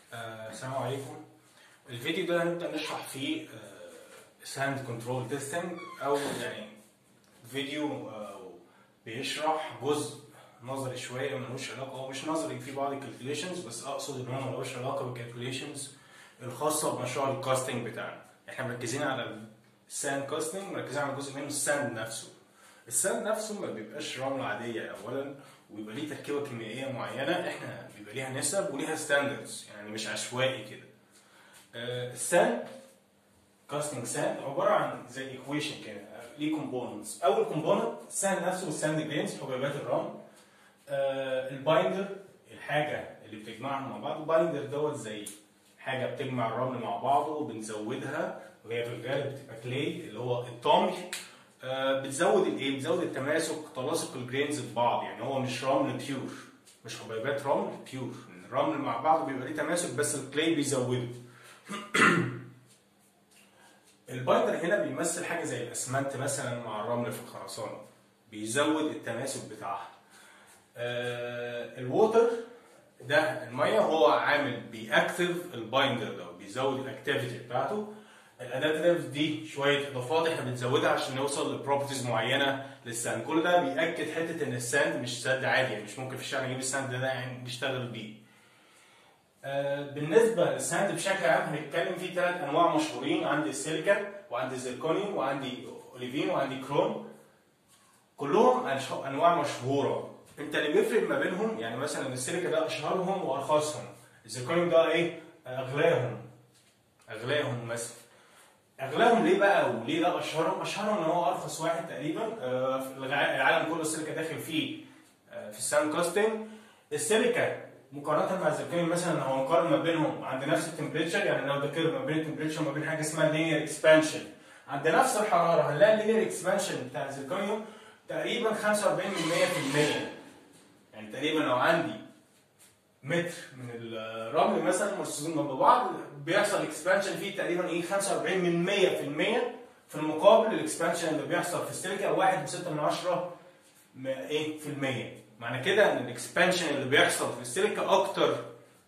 آه، السلام عليكم الفيديو ده هنبدأ نشرح فيه ساند كنترول تيستنج او يعني فيديو آه، بيشرح جزء نظري شويه ملوش علاقه هو مش نظري في بعض الكالكوليشنز بس اقصد ان هو ملوش علاقه بالكالكوليشنز الخاصه بمشروع الكاستنج بتاعنا احنا مركزين على الساند كاستنج مركزين على جزء منه الساند نفسه الساند نفسه ما بيبقاش رمله عاديه اولا ويبقى ليه تركيبه كيميائيه معينه احنا بيبقى ليها نسب وليها ستاندردز يعني مش عشوائي كده آه، الساند كاستنج ساند عباره عن زي ايكويشن كده ليه كومبوننتس اول كومبوننت الساند نفسه والساند جرينز حبيبات الرمل آه، البايندر الحاجه اللي بتجمعهم مع بعض البايندر دوت زي حاجه بتجمع الرمل مع بعضه وبنزودها وهي في الغالب بتبقى كلي اللي هو الطمي آه، بتزود الايه؟ بتزود التماسك تلاصق الجرينز ببعض يعني هو مش رمل بيور مش حبيبات رمل بيور الرمل مع بعضه بيبقى ليه تماسك بس الكلي بيزوده البايندر هنا بيمثل حاجه زي الاسمنت مثلا مع الرمل في الخرسانه بيزود التماسك بتاعها آه الووتر ده الميه هو عامل بيأكتف البايندر ده بيزود الاكتيفيتي بتاعته الاداتيف دي شويه اضافات احنا بنزودها عشان نوصل لبروبرتيز معينه للساند كل ده بيأكد حته ان الساند مش ساند عادي يعني مش ممكن في الشارع نجيب الساند ده يعني نشتغل بيه آه، بالنسبه للساند بشكل عام هنتكلم فيه ثلاث انواع مشهورين عندي السيليكا وعندي زيركونيوم وعندي اوليفين وعندي كروم كلهم أنش- انواع مشهوره انت اللي بيفرق ما بينهم يعني مثلا السيليكا ده اشهرهم وارخصهم الزيركونيوم ده ايه اغلاهم اغلاهم مثلا اغلاهم ليه بقى وليه ده اشهرهم اشهرهم ان هو ارخص واحد تقريبا آه، في الغ- العالم كله السيليكا داخل فيه آه، في الساند كاستنج السيليكا مقارنه مع الزيركونيوم مثلا لو هنقارن ما بينهم عند نفس التمبريتشر يعني لو ده كيرف ما بين التمبريتشر وما بين حاجه اسمها لينير اكسبانشن عند نفس الحراره هنلاقي اللينير اكسبانشن بتاع الزيركونيوم تقريبا 45 من 100% يعني تقريبا لو عندي متر من الرمل مثلا مرصوصين جنب بعض بيحصل اكسبانشن فيه تقريبا ايه 45 من 100% في المقابل الاكسبانشن اللي بيحصل في السيليكا 1.6 من 10 م- ايه في المية معنى كده ان الاكسبانشن اللي بيحصل في السيليكا اكتر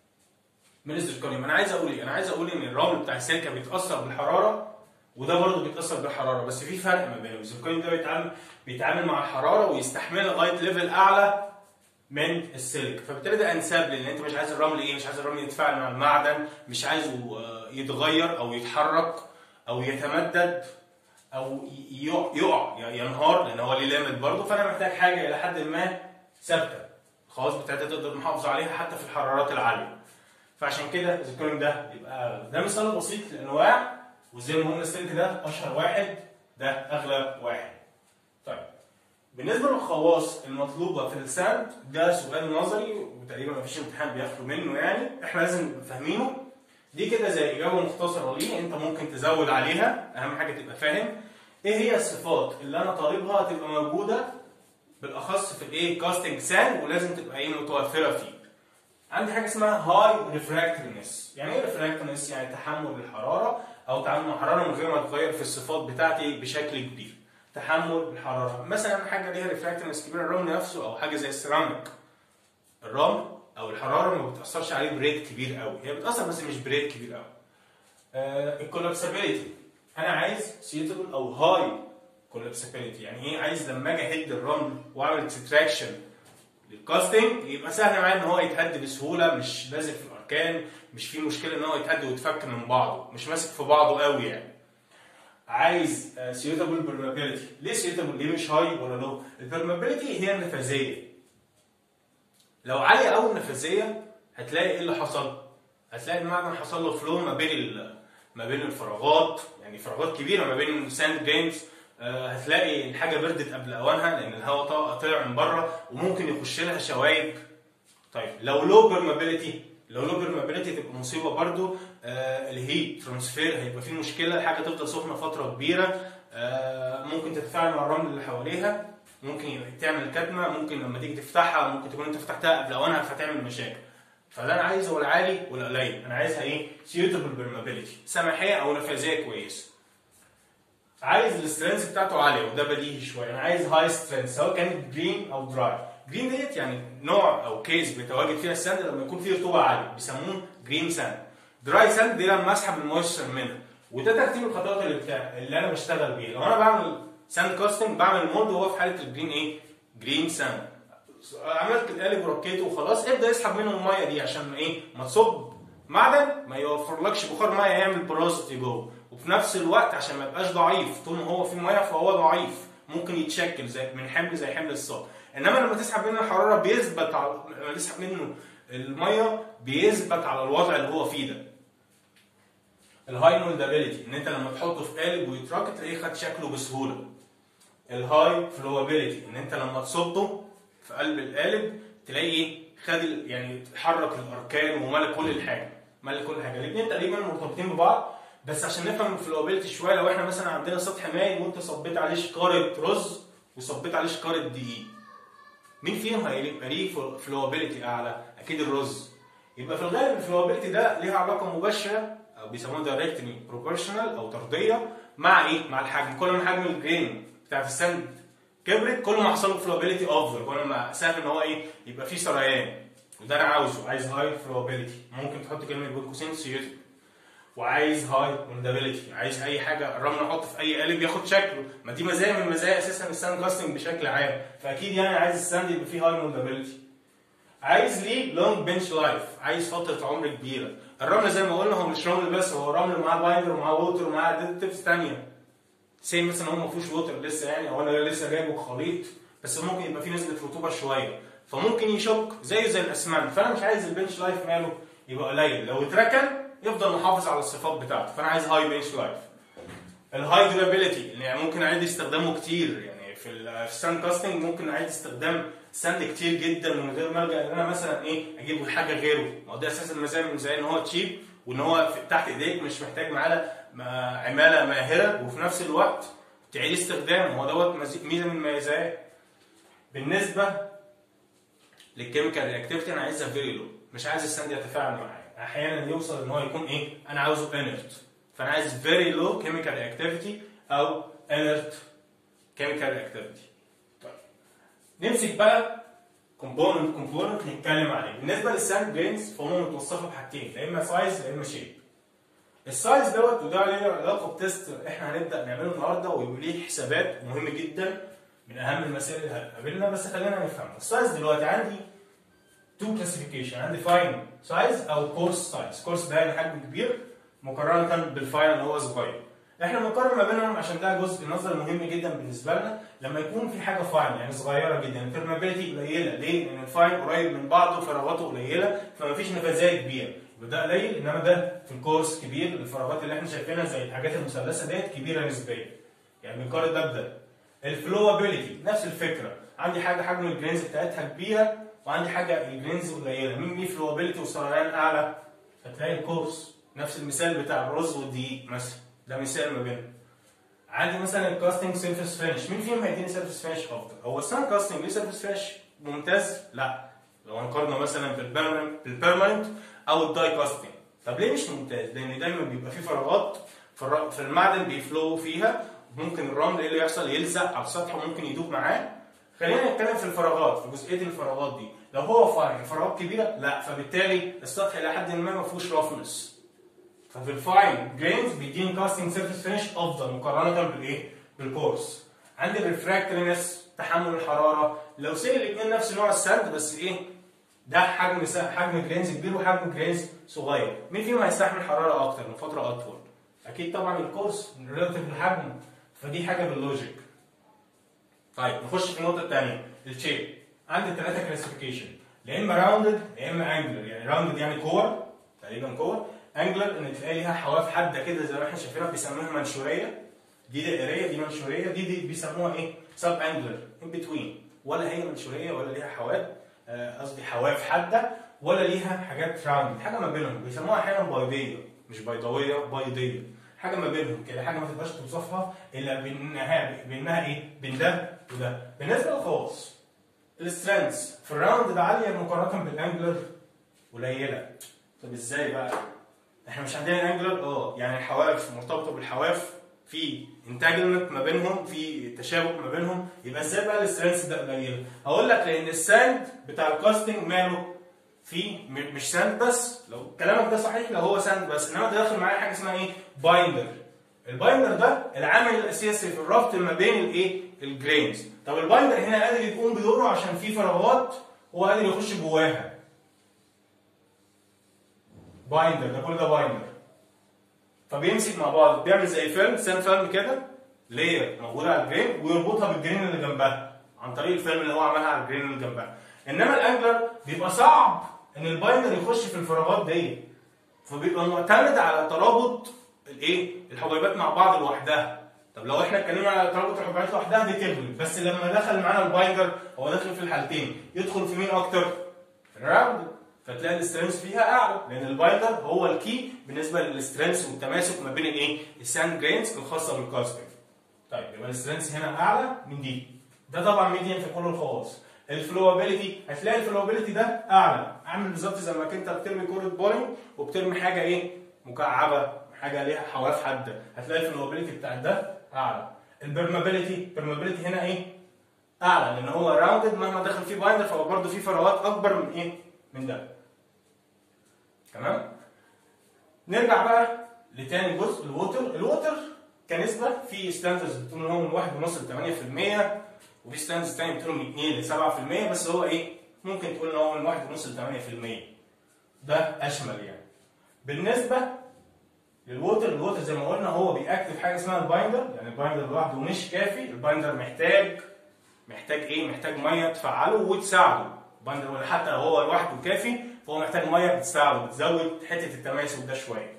من الزيركونيوم انا عايز اقول ايه انا عايز اقول ان الرمل بتاع السيليكا بيتاثر بالحراره وده برضه بيتاثر بالحراره بس في فرق ما بينهم الزيركونيوم ده بيتعامل بيتعامل مع الحراره ويستحملها لغايه ليفل اعلى من السيليكا فبالتالي ده انساب لان انت مش عايز الرمل ايه مش عايز الرمل يتفاعل مع المعدن مش عايزه آه، يتغير او يتحرك او يتمدد او ي- يقع يقع يعني ينهار لان هو ليه ليميت برضه فانا محتاج حاجه الى حد ما ثابته الخواص بتاعتها تقدر محافظ عليها حتى في الحرارات العاليه فعشان كده الزيركونيوم ده يبقى ده مثال بسيط للانواع وزي ما قلنا السلك ده اشهر واحد ده اغلى واحد طيب بالنسبه للخواص المطلوبه في الساند ده سؤال نظري وتقريبا مفيش امتحان بياخدوا منه يعني احنا لازم نبقى فاهمينه دي كده زي اجابه مختصره ليه انت ممكن تزود عليها اهم حاجه تبقى فاهم ايه هي الصفات اللي انا طالبها تبقى موجوده بالاخص في الايه كاستنج ساند ولازم تبقى ايه متوفره فيه عندي حاجه اسمها هاي ريفراكتورنس يعني ايه ريفراكتورنس يعني تحمل الحراره او تعامل مع الحراره من غير ما تغير في الصفات بتاعتي بشكل كبير تحمل الحراره مثلا حاجه ليها ريفراكتورنس كبيره الرمل نفسه او حاجه زي السيراميك الرمل او الحراره ما بتاثرش عليه بريت كبير قوي هي بتاثر بس مش بريت كبير قوي آه الكولابسابيلتي انا عايز سيوتابل او هاي كولابسابيلتي يعني ايه عايز لما اجي اهد الرمل واعمل اكستراكشن للكاستنج يبقى سهل معايا ان هو يتهد بسهوله مش لازق في الاركان مش في مشكله ان هو يتهد ويتفك من بعضه مش ماسك في بعضه قوي يعني عايز سيوتابل بيرمابيلتي ليه سيوتابل ليه مش هاي ولا لو البيرمابيلتي هي النفاذيه لو عاليه قوي النفاذيه هتلاقي ايه اللي حصل هتلاقي المعدن حصل له فلو ما بين ال- ما بين الفراغات يعني فراغات كبيره ما بين الساند جرينز آه، هتلاقي الحاجه بردت قبل اوانها لان الهواء طا- طلع من بره وممكن يخش لها شوايب طيب لو لو بيرمابيلتي لو لو بيرمابيلتي تبقى مصيبه برضو آه الهيت ترانسفير هيبقى فيه مشكله الحاجه تفضل سخنه فتره كبيره آه ممكن تتفاعل مع الرمل اللي حواليها ممكن يبقى تعمل كتمه ممكن لما تيجي تفتحها ممكن تكون انت فتحتها قبل اوانها فتعمل مشاكل فده انا عايزه ولا عالي ولا قليل انا عايزها ايه سيوتابل بيرمابيلتي سماحيه او نفاذيه كويسه عايز السترينث بتاعته عاليه وده بديهي شويه انا عايز هاي سترينث سواء كانت جرين او دراي جرين ديت يعني نوع او كيس بيتواجد فيها الساند لما يكون فيه رطوبه عاليه بيسموه جرين ساند دراي ساند دي لما اسحب المويستشر منها وده ترتيب الخطوات اللي بتاع اللي انا بشتغل بيها لو انا بعمل ساند كاستنج بعمل المولد وهو في حاله الجرين ايه جرين ساند عملت القالب وركيته وخلاص ابدا يسحب منه الميه دي عشان ايه ما تصب معدن ما يوفرلكش بخار ميه يعمل بروزيتي جوه وفي نفس الوقت عشان ما يبقاش ضعيف طول ما هو في ميه فهو ضعيف ممكن يتشكل زي من حمل زي حمل الصاج انما لما تسحب منه الحراره بيثبت على لما تسحب منه الميه بيثبت على الوضع اللي هو فيه ده الهاي مولدابيلتي ان انت لما تحطه في قالب ويتراك تلاقيه خد شكله بسهوله الهاي فلوابيلتي ان انت لما تصبه في قلب القالب تلاقيه خد ال- يعني حرك الاركان وملك كل الحاجه ملك كل حاجه الاثنين تقريبا مرتبطين ببعض بس عشان نفهم الفلوابيلتي شويه لو احنا مثلا عندنا سطح مائل وانت صبيت عليه شكاره رز وصبيت عليه شكاره دقيق مين فيهم هيبقى ليه فلوابيلتي اعلى؟ اكيد الرز يبقى في الغالب الفلوابيلتي ده ليها علاقه مباشره او بيسموها دايركتلي بروبورشنال او طرديه مع ايه؟ مع الحجم كل ما حجم الجرين بتاعت السند كبرت كل ما حصل له فلوابيلتي افضل كل ما سهل ان هو ايه؟ يبقى فيه سريان وده انا عاوزه عايز هاي فلوابيلتي ممكن تحط كلمه بين قوسين سيوتك وعايز هاي موندابيلتي عايز اي حاجه الرمل احطه في اي قالب ياخد شكله ما دي مزايا من مزايا اساسا الساند كاستنج بشكل عام فاكيد يعني عايز الساند يبقى فيه هاي موندابيلتي عايز ليه لونج بنش لايف عايز فتره عمر كبيره الرمل زي ما قلنا هو مش رمل بس هو رمل معاه بايندر ومعاه ووتر ومعاه اديتيفز ثانيه سي مثلا هو ما فيهوش ووتر لسه يعني او انا لسه جايبه خليط بس ممكن يبقى فيه نسبه رطوبه شويه فممكن يشك زيه زي الاسمنت فانا مش عايز البنش لايف ماله يبقى قليل لو اتركن يفضل محافظ على الصفات بتاعته فانا عايز هاي بنش لايف الهاي دورابيلتي يعني ممكن اعيد استخدامه كتير يعني في ال- في الساند كاستنج ممكن اعيد استخدام ساند كتير جدا من غير ما الجا ان انا مثلا ايه اجيب حاجه غيره ما هو ده اساسا المزايا من زي ان هو تشيب وان هو في تحت ايديك مش محتاج معاه ما- عماله ماهره وفي نفس الوقت تعيد استخدامه هو دوت مزي- ميزه من المميزات بالنسبه للكيميكال رياكتيفيتي انا عايزها فيري لو مش عايز الساند يتفاعل معايا احيانا يوصل ان هو يكون ايه انا عاوزه انرت فانا عايز فيري لو كيميكال رياكتيفيتي او انرت كيميكال رياكتيفيتي طيب نمسك بقى كومبوننت كومبوننت نتكلم عليه بالنسبه للساند جرينز فهم متوصفه بحاجتين يا اما سايز يا اما شيب السايز دوت وده عليه علاقه بتست احنا هنبدا نعمله النهارده ويبقى ليه حسابات مهم جدا من اهم المسائل اللي هتقابلنا بس خلينا نفهم السايز دلوقتي عندي تو كلاسيفيكيشن عندي فاين سايز او كورس سايز كورس ده يعني حجم كبير مقارنه بالفاين اللي هو صغير احنا بنقارن ما بينهم عشان ده جزء نظري مهم جدا بالنسبه لنا لما يكون في حاجه فاين يعني صغيره جدا البرمابيلتي قليله ليه؟ لان الفاين قريب من بعضه فراغاته قليله فما فيش نفاذيه كبيره يبقى ده قليل انما ده في الكورس كبير الفراغات اللي احنا شايفينها زي الحاجات المثلثه ديت كبيره نسبيا يعني بنقارن ده بده الفلوابيلتي نفس الفكره عندي حاجه حجم الجرينز بتاعتها كبيره وعندي حاجه الجرينز قليله مين ليه فلوابيلتي وسريان اعلى فتلاقي الكورس نفس المثال بتاع الرز والدقيق مثلا ده مثال ما بينهم عندي مثلا الكاستنج سيرفيس فينش مين فيهم هيديني سيرفيس فينش افضل هو السان كاستنج ليه سيرفيس فينش ممتاز لا لو هنقارنه مثلا بالبيرمننت بالبيرمننت او الداي كاستنج طب ليه مش ممتاز لان دايما بيبقى في فراغات في الر- في المعدن بيفلو فيها ممكن الرمل ايه اللي يحصل يلزق على السطح وممكن يدوب معاه خلينا نتكلم في الفراغات في جزئيه الفراغات دي لو هو فاين فراغات كبيره لا فبالتالي السطح الى حد ما ما فيهوش رفنس ففي الفاين جرينز بيديني كاستنج سيرفيس فينش افضل مقارنه بالايه؟ بالكورس. عندي الريفراكتورينس تحمل الحراره لو سيل الاثنين نفس نوع السد بس ايه؟ ده حجم س- حجم جرينز كبير وحجم جرينز صغير، مين فيهم هيستحمل حراره اكتر من فتره اطول؟ اكيد طبعا الكورس ريلاتيف للحجم فدي حاجه باللوجيك. طيب نخش في النقطه الثانيه الشيب عندي ثلاثه كلاسيفيكيشن يا اما راوندد يا اما انجلر يعني راوندد يعني كور تقريبا كور انجلر ان تلاقي ليها حواف حاده كده زي ما احنا شايفينها بيسموها منشوريه دي دائريه دي منشوريه دي دي بيسموها ايه؟ سب انجلر ان بتوين ولا هي منشوريه ولا ليها حواف آه، قصدي حواف حاده ولا ليها حاجات راوند حاجه ما بينهم بيسموها احيانا بيضيه مش بيضاويه بيضيه حاجه ما بينهم كده حاجه ما تقدرش توصفها الا بانها بانها ايه؟ بين ده وده بالنسبه للخواص السترينث في الراوند ده عاليه مقارنه بالانجلر قليله طب ازاي بقى؟ احنا مش عندنا انجلر اه يعني الحواف مرتبطه بالحواف في انتاجمنت ما بينهم في تشابك ما بينهم يبقى ازاي بقى السترينث ده قليله؟ هقول لك لان الساند بتاع الكاستنج ماله في م- مش ساند بس لو كلامك ده صحيح لو هو ساند بس انما ده داخل معايا حاجه اسمها ايه؟ بايندر البايندر ده العامل الاساسي في الربط ما بين الايه؟ الجرينز طب البايندر هنا قادر يقوم بدوره عشان في فراغات هو قادر يخش جواها بايندر ده كل ده بايندر فبيمسك مع بعض بيعمل زي فيلم سان فيلم كده لير موجوده على الجرين ويربطها بالجرين اللي جنبها عن طريق الفيلم اللي هو عملها على الجرين اللي جنبها انما الانجلر بيبقى صعب ان البايندر يخش في الفراغات دي فبيبقى معتمد على ترابط الايه الحبيبات مع بعض لوحدها طب لو احنا اتكلمنا على ترابط الحبيبات لوحدها دي تغلب بس لما دخل معانا البايندر هو داخل في الحالتين يدخل في مين اكتر في الراوند فتلاقي الاسترنس فيها اعلى لان البايندر هو الكي بالنسبه للاسترنس والتماسك ما بين الايه الساند جرينز الخاصه بالكاستنج طيب يبقى الاسترنس هنا اعلى من دي ده طبعا ميديان في كل الخواص الفلوابيلتي هتلاقي الفلوابيلتي ده اعلى عامل بالظبط زي ما انت بترمي كوره بولينج وبترمي حاجه ايه مكعبه حاجه ليها حواف حاده هتلاقي الفلوابيلتي بتاع ده اعلى البرمابيلتي البرمابيلتي هنا ايه اعلى لان هو راوندد مهما دخل فيه بايندر فهو برضه فيه فراغات اكبر من ايه من ده تمام نرجع بقى لتاني جزء الووتر الووتر كنسبه في ستاندرز بتقول ان هو من 1.5 ل 8% وفي ستاندرز تاني بتقول من 2 ل 7% بس هو ايه ممكن تقول ان هو من 1.5 ل 8% ده اشمل يعني بالنسبه للووتر الووتر زي ما قلنا هو بيأكتف حاجه اسمها البايندر يعني البايندر لوحده مش كافي البايندر محتاج محتاج ايه محتاج ميه تفعله وتساعده البايندر ولا حتى لو هو لوحده كافي فهو محتاج ميه بتساعده بتزود حته التماسك ده شويه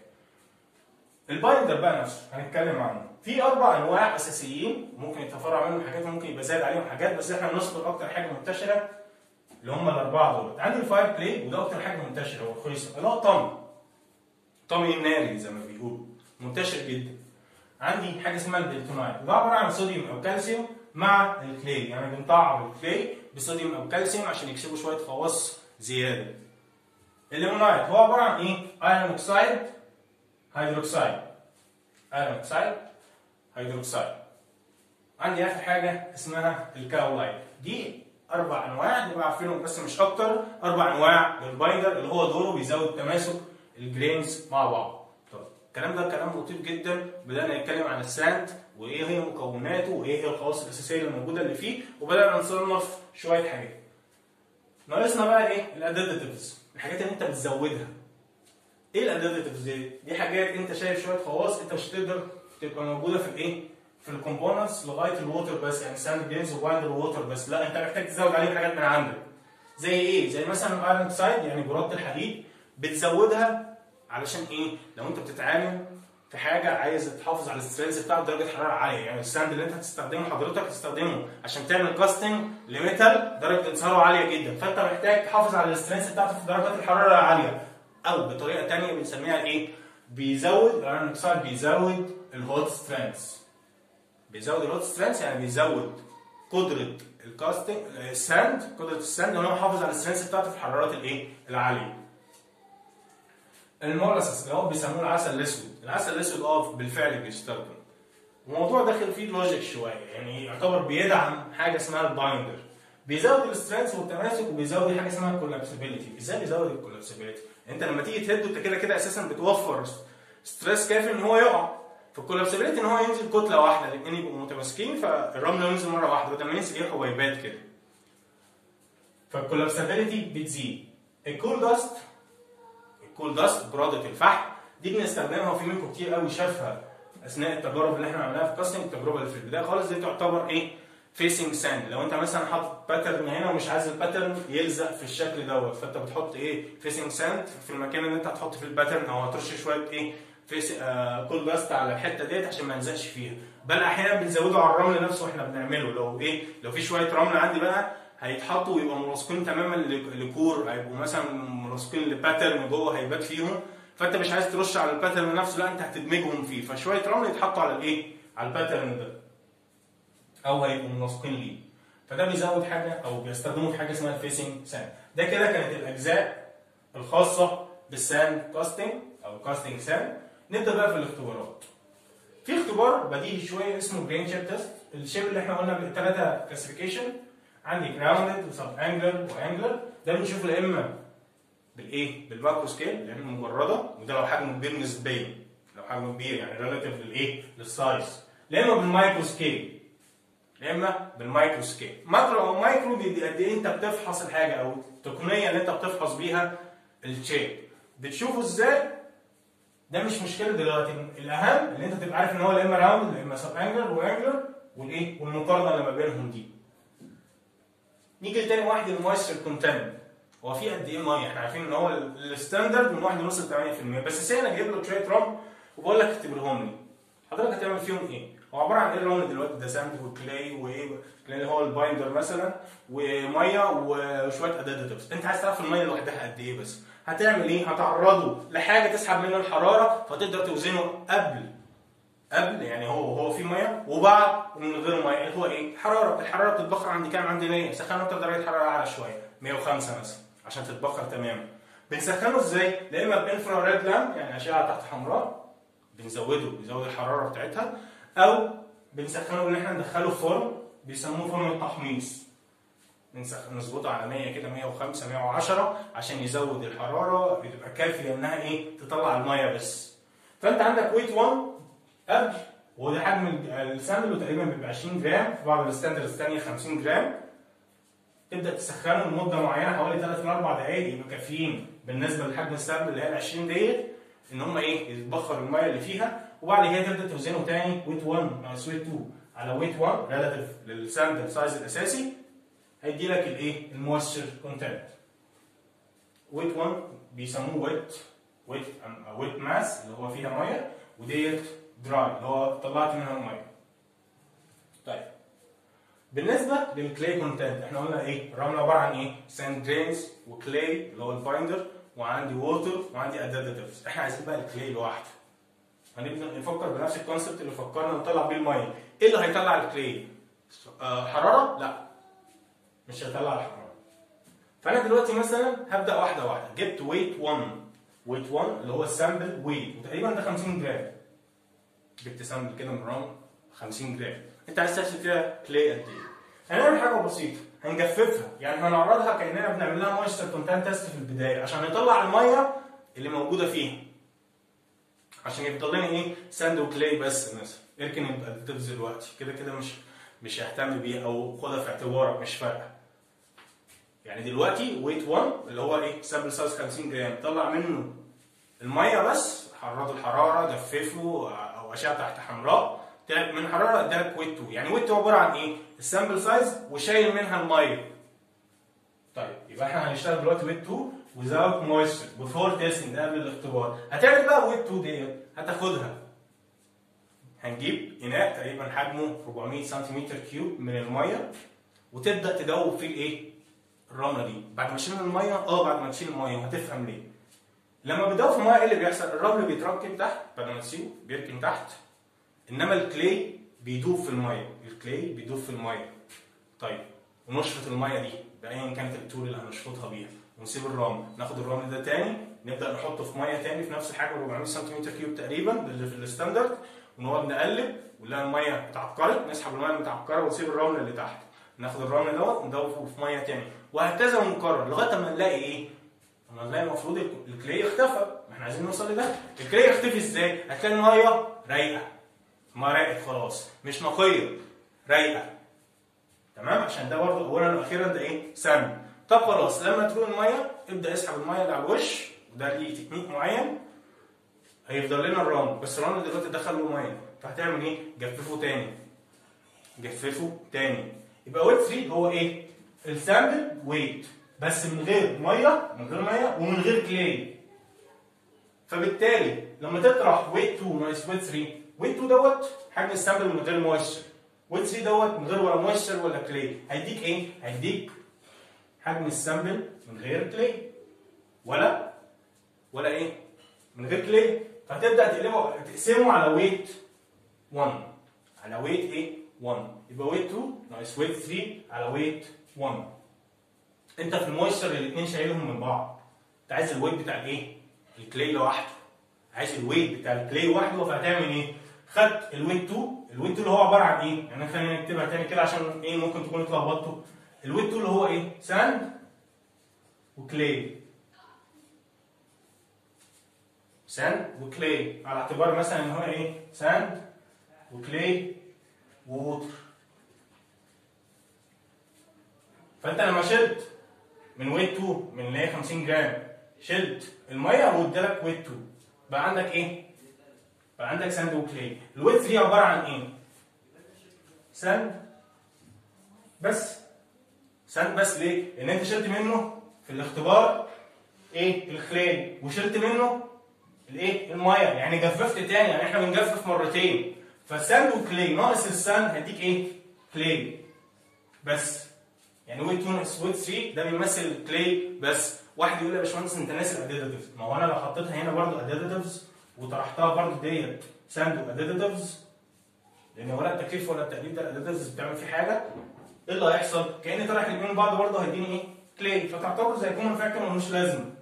البايندر بقى نفسه هنتكلم عنه في اربع انواع اساسيين ممكن يتفرع منهم حاجات ممكن يبقى زايد عليهم حاجات بس احنا بنذكر اكتر حاجه منتشره اللي هم الاربعه دول عندي الفاير بلاي وده اكتر حاجه منتشره ورخيصه اللي هو الطمي طمي الناري زي ما بيقولوا منتشر جدا عندي حاجه اسمها البلتونايت وده عباره عن صوديوم او كالسيوم مع الكلي يعني بنطعم الكلي بصوديوم او كالسيوم عشان يكسبوا شويه خواص زياده الليمونايت هو عباره عن ايه ايرون اوكسايد هيدروكسايد ايرون اوكسايد هيدروكسايد عندي اخر حاجه اسمها الكاولايت دي اربع انواع نبقى عارفينهم بس مش اكتر اربع انواع للبايندر اللي هو دوره بيزود تماسك الجرينز مع بعض طب الكلام ده كلام لطيف جدا بدانا نتكلم عن الساند وايه هي مكوناته وايه هي الخواص الاساسيه اللي موجوده اللي فيه وبدانا نصنف شويه حاجات ناقصنا بقى ايه الاديتيفز الحاجات اللي انت بتزودها ايه الاديتيفز دي دي حاجات انت شايف شويه خواص انت مش هتقدر تبقى موجوده في الايه في الكومبوننتس لغايه الووتر بس يعني ساند جرينز وبايندر ووتر بس لا انت محتاج تزود عليهم حاجات من عندك زي ايه زي مثلا الايرون اوكسايد يعني براد الحديد بتزودها علشان ايه لو انت بتتعامل في حاجه عايز تحافظ على السترينث بتاعه بدرجه حراره عاليه يعني الساند اللي انت هتستخدمه حضرتك هتستخدمه عشان تعمل كاستنج لميتال درجه انصهاره عاليه جدا فانت محتاج تحافظ على السترينث بتاعته في درجات الحراره العاليه او بطريقه ثانيه بنسميها ايه بيزود الايرون اوكسايد بيزود الهوت سترينث بيزود الهوت سترينث يعني بيزود قدره الكاستنج الساند قدره الساند ان هو يحافظ على السترينث بتاعته في الحرارات الايه العاليه المولسس اللي هو بيسموه العسل الاسود العسل الاسود اه بالفعل بيستخدم الموضوع داخل فيه لوجيك شويه يعني يعتبر بيدعم حاجه اسمها البايندر بيزود السترينث والتماسك وبيزود حاجه اسمها الكولابسبيلتي ازاي بيزود الكولابسبيلتي انت لما تيجي تهده انت كده كده اساسا بتوفر ستريس كافي ان هو يقع فالكولابسبيلتي ان هو ينزل كتله واحده الاثنين يبقوا متماسكين فالرمل ينزل مره واحده بدل ما ينزل ايه حبيبات كده فالكولابسبيلتي بتزيد الكول داست الكول داست برادة الفحم دي بنستخدمها وفي منكم كتير قوي شافها اثناء التجارب اللي احنا عملناها في كاستنج التجربه اللي في البدايه خالص دي تعتبر ايه فيسنج ساند لو انت مثلا حاطط باترن هنا ومش عايز الباترن يلزق في الشكل دوت فانت بتحط ايه فيسنج ساند في المكان اللي انت هتحط فيه الباترن او هترش شويه ايه فيس آه كول داست على الحته ديت عشان ما يلزقش فيها بل احيانا بنزوده على الرمل نفسه واحنا بنعمله لو ايه لو في شويه رمل عندي بقى هيتحطوا ويبقوا ملاصقين تماما لكور هيبقوا مثلا ملاصقين لباترن جوه هيبات فيهم فانت مش عايز ترش على الباترن نفسه لا انت هتدمجهم فيه فشويه رمل يتحطوا على الايه على الباترن ده او هيبقوا ملاصقين ليه فده بيزود حاجه او بيستخدموا في حاجه اسمها الفيسنج ساند ده كده كانت الاجزاء الخاصه بالساند كاستنج او كاستنج ساند نبدا بقى في الاختبارات في في اختبار بديهي شويه اسمه جرين شيب تيست الشيب اللي احنا قلنا بالثلاثه كلاسيفيكيشن عندي جراوندد وسب انجلر وانجلر ده بنشوفه يا اما بالايه؟ بالماكرو سكيل لان مجرده وده لو حجمه كبير نسبيا لو حجمه كبير يعني ريلاتيف للايه؟ للسايز يا اما بالمايكرو سكيل يا اما بالمايكرو سكيل ماكرو او مايكرو دي قد ايه انت بتفحص الحاجه او التقنيه اللي انت بتفحص بيها الشيب بتشوفه ازاي ده مش مشكله دلوقتي الاهم ان انت تبقى عارف ان هو يا اما راوند يا اما سب انجلر وانجلر والايه والمقارنه اللي ما بينهم دي نيجي لتاني واحد المويستر كونتنت هو في قد ايه ميه احنا عارفين ان هو الستاندرد من 1 ونص ل 8% بس سي انا جايب له شويه رمل وبقول لك اكتبرهم لي حضرتك هتعمل فيهم ايه؟ هو عباره عن ايه الرمل دلوقتي ده ساند وكلاي وايه كلاي اللي هو البايندر مثلا وميه وشويه اديتيفز انت عايز تعرف الميه لوحدها قد ايه بس هتعمل ايه؟ هتعرضه لحاجه تسحب منه الحراره فتقدر توزنه قبل قبل يعني هو هو في ميه وبعد من غير ميه اللي هو ايه؟ حراره الحراره بتتبخر عند كام؟ عند 100 سخنه انت درجه حراره اعلى شويه 105 مثلا عشان تتبخر تماما بنسخنه ازاي؟ لا اما بانفراريد لامب يعني اشعه تحت حمراء بنزوده بيزود الحراره بتاعتها او بنسخنه ان احنا ندخله في فرن بيسموه فرن التحميص نسخ- نظبطه على 100 كده 105 110 عشان يزود الحراره بتبقى كافيه انها ايه تطلع الميه بس فانت عندك ويت 1 قبل وده حجم ال- السامبل وتقريبا بيبقى 20 جرام في بعض الستاندردز الثانيه 50 جرام تبدا تسخنه لمده معينه حوالي 3 ل 4 دقائق يبقى كافيين بالنسبه لحجم السامبل اللي هي ال 20 ديت ان هم ايه يتبخر الميه اللي فيها وبعد كده تبدا توزنه تاني ويت 1 ناقص ويت 2 على ويت 1 ريلاتيف للسامبل سايز الاساسي هيدي لك الايه المويستشر كونتنت ويت 1 بيسموه ويت ويت ويت ماس اللي هو فيها ميه وديت دراي اللي هو طلعت منها الميه طيب بالنسبه للكلاي كونتنت احنا قلنا ايه الرمل عباره عن ايه ساند جرينز وكلاي اللي هو البايندر وعندي ووتر وعندي اديتيفز احنا عايزين بقى الكلاي لوحده هنبدا نفكر بنفس الكونسبت اللي فكرنا نطلع بيه الميه ايه اللي هيطلع الكلاي آه حراره لا مش هيطلع الحراره فانا دلوقتي مثلا هبدا واحده واحده جبت ويت 1 ويت 1 اللي هو السامبل ويت وتقريبا ده 50 جرام جبت سامبل كده من رام 50 جرام انت عايز تحسب فيها كلاي قد ايه هنعمل حاجه بسيطه هنجففها يعني هنعرضها كاننا بنعمل لها مويستر كونتنت تيست في البدايه عشان نطلع الميه اللي موجوده فيها عشان يفضل لنا ايه ساند وكلاي بس مثلا اركن الاديتيفز دلوقتي كده كده مش مش ههتم بيها او خدها في اعتبارك مش فارقه يعني دلوقتي ويت 1 اللي هو ايه سامبل سايز 50 جرام طلع منه الميه بس حرره الحراره جففه او اشعه تحت حمراء طلع من حراره ادالك ويت 2 يعني ويت 2 عباره عن ايه السامبل سايز وشايل منها الميه طيب يبقى احنا هنشتغل دلوقتي ويت 2 without moisture before testing ده قبل الاختبار هتعمل بقى ويت 2 ديت هتاخدها هنجيب اناء تقريبا حجمه 400 سنتيمتر كيوب من الميه وتبدا تدوب فيه الايه الرمله دي بعد ما تشيل الميه اه بعد ما تشيل الميه وهتفهم ليه لما بتدوب في الميه ايه اللي بيحصل الرمل بيتركب تحت بعد ما تسيبه بيركن تحت انما الكلي بيدوب في الميه الكلي بيدوب في الميه طيب ونشفط الميه دي بايا كانت التول اللي هنشفطها بيها ونسيب الرمل ناخد الرمل ده تاني نبدا نحطه في ميه تاني في نفس الحاجه 400 سنتيمتر كيوب تقريبا اللي في الستاندرد ونقعد نقلب ونلاقي الميه اتعكرت نسحب الميه المتعكره ونسيب الرمل اللي تحت ناخد الرمل دوت ندوبه في ميه تاني وهكذا ونكرر لغايه ما نلاقي ايه؟ لما نلاقي المفروض الكلي اختفى ما احنا عايزين نوصل لده الكلي يختفي ازاي؟ هتلاقي الميه رايقه ما راقت خلاص مش نقيه رايقه تمام عشان ده برضه اولا واخيرا ده ايه؟ سم طب خلاص لما تروح الميه ابدا اسحب الميه اللي على الوش وده ليه تكنيك معين هيفضل لنا الرمل بس الرمل دلوقتي دخل له ميه فهتعمل ايه؟ جففه تاني جففه تاني يبقى ويت 3 هو ايه؟ السامبل ويت بس من غير ميه من غير ميه ومن غير كلاي فبالتالي لما تطرح ويت 2 ناقص ويت 3 ويت 2 دوت حجم السامبل من غير مويستشر ويت 3 دوت من غير ولا مويستشر ولا كلاي هيديك ايه؟ هيديك حجم السامبل من غير كلاي ولا ولا ايه؟ من غير كلاي فهتبدا تقلبه تقسمه على ويت 1 على ويت ايه؟ 1 يبقى ويت 2 ناقص ويت 3 على ويت 1 انت في المويستشر الاثنين شايلهم من بعض انت عايز الويت بتاع الايه؟ الكلاي لوحده عايز الويت بتاع الكلاي لوحده فهتعمل ايه؟ خدت الويت 2 الويت 2 اللي هو عباره عن ايه؟ يعني خلينا نكتبها تاني كده عشان ايه ممكن تكونوا اتلخبطتوا الويت 2 اللي هو ايه؟ ساند وكلاي ساند وكلاي على اعتبار مثلا ان هو ايه؟ ساند وكلاي ووتر فانت لما شلت من ويت 2 من اللي هي 50 جرام شلت الميه وادالك ويت 2 بقى عندك ايه؟ بقى عندك ساند وكلاي الويت 3 عباره عن ايه؟ ساند بس ساند بس ليه؟ لان انت شلت منه في الاختبار ايه؟ الكلاي وشلت منه الايه؟ الميه يعني جففت تاني يعني احنا بنجفف مرتين فالساند وكلاي ناقص الساند هيديك ايه؟ كلاي بس يعني ويت 2 ناقص ويت 3 ده بيمثل الكلاي بس واحد يقول لي يا باشمهندس انت ناسي الاديتيفز ما هو انا لو حطيتها هنا برضه اديتيفز وطرحتها برضه ديت ساند واديتيفز لان ولا التكليف ولا التقليد ده الاديتيفز بتعمل فيه حاجه ايه اللي هيحصل؟ كاني طرح الاثنين بعض برضه هيديني ايه؟ كلاي فتعتبر زي كومن فاكتور ملوش لازمه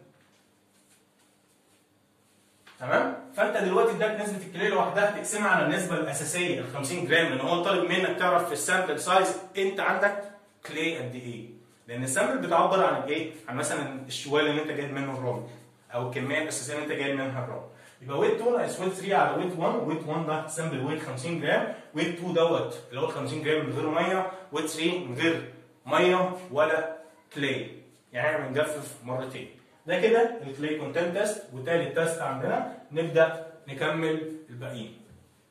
تمام؟ فانت دلوقتي اداك نسبه الكلاي لوحدها تقسمها على النسبه الاساسيه ال 50 جرام لان هو طالب منك تعرف في السامبل سايز انت عندك كلاي قد ايه؟ لان السامبل بتعبر عن الايه؟ عن مثلا الشوال اللي انت جايب منه الرمل او الكميه الاساسيه اللي انت جايب منها الرمل. يبقى ويت 2 ناقص ويت 3 على ويت 1 ويت 1 ده سامبل ويت 50 جرام ويت 2 دوت اللي هو 50 جرام من غير ميه ويت 3 من غير ميه ولا كلاي يعني احنا بنجفف مرتين. ده كده الكلاي كونتنت تيست وتالت تيست عندنا نبدا نكمل الباقيين.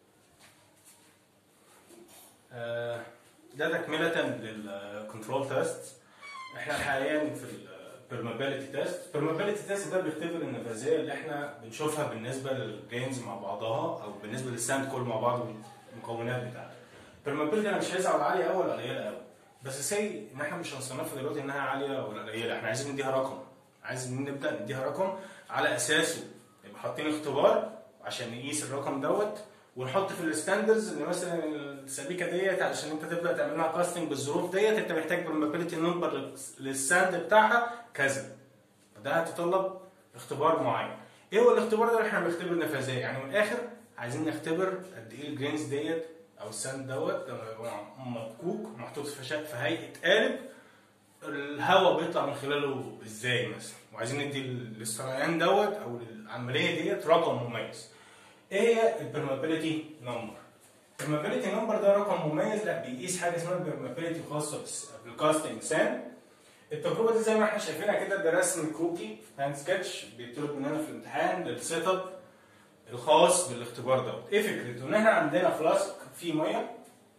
آه ده تكمله للكنترول تيست احنا حاليا في البرمابيلتي تيست البرمابيلتي تيست ده بيختبر النفاذيه اللي احنا بنشوفها بالنسبه للجرينز مع بعضها او بالنسبه للساند كل مع بعض المكونات بتاعته البرمابيلتي انا مش هيزعل عاليه قوي ولا قليله قوي بس سي ان احنا مش هنصنفها دلوقتي انها عاليه ولا قليله احنا عايزين نديها رقم عايزين نبدا نديها رقم على اساسه يبقى حاطين اختبار عشان نقيس الرقم دوت ونحط في الستاندرز ان مثلا السبيكه ديت علشان انت تبدا تعمل لها كاستنج بالظروف ديت انت محتاج برمابيلتي نمبر للساند بتاعها كذا فده هيتطلب اختبار معين ايه هو الاختبار ده اللي احنا بنختبر نفاذيه يعني من الاخر عايزين نختبر قد ايه الجرينز ديت او الساند دوت لما يبقى مفكوك محطوط في شك في هيئه قالب الهواء بيطلع من خلاله ازاي مثلا وعايزين ندي للسريان دوت او العمليه ديت رقم مميز ايه هي البرمابيلتي نمبر؟ البرمابيلتي نمبر ده رقم مميز لا بيقيس حاجه اسمها البرمابيلتي خاصه بالكاستنج سان التجربه دي زي ما احنا شايفينها كده ده رسم كروكي هاند سكتش بيطلب مننا في الامتحان للسيت اب الخاص بالاختبار دوت ايه فكرته؟ ان احنا عندنا فلاسك فيه ميه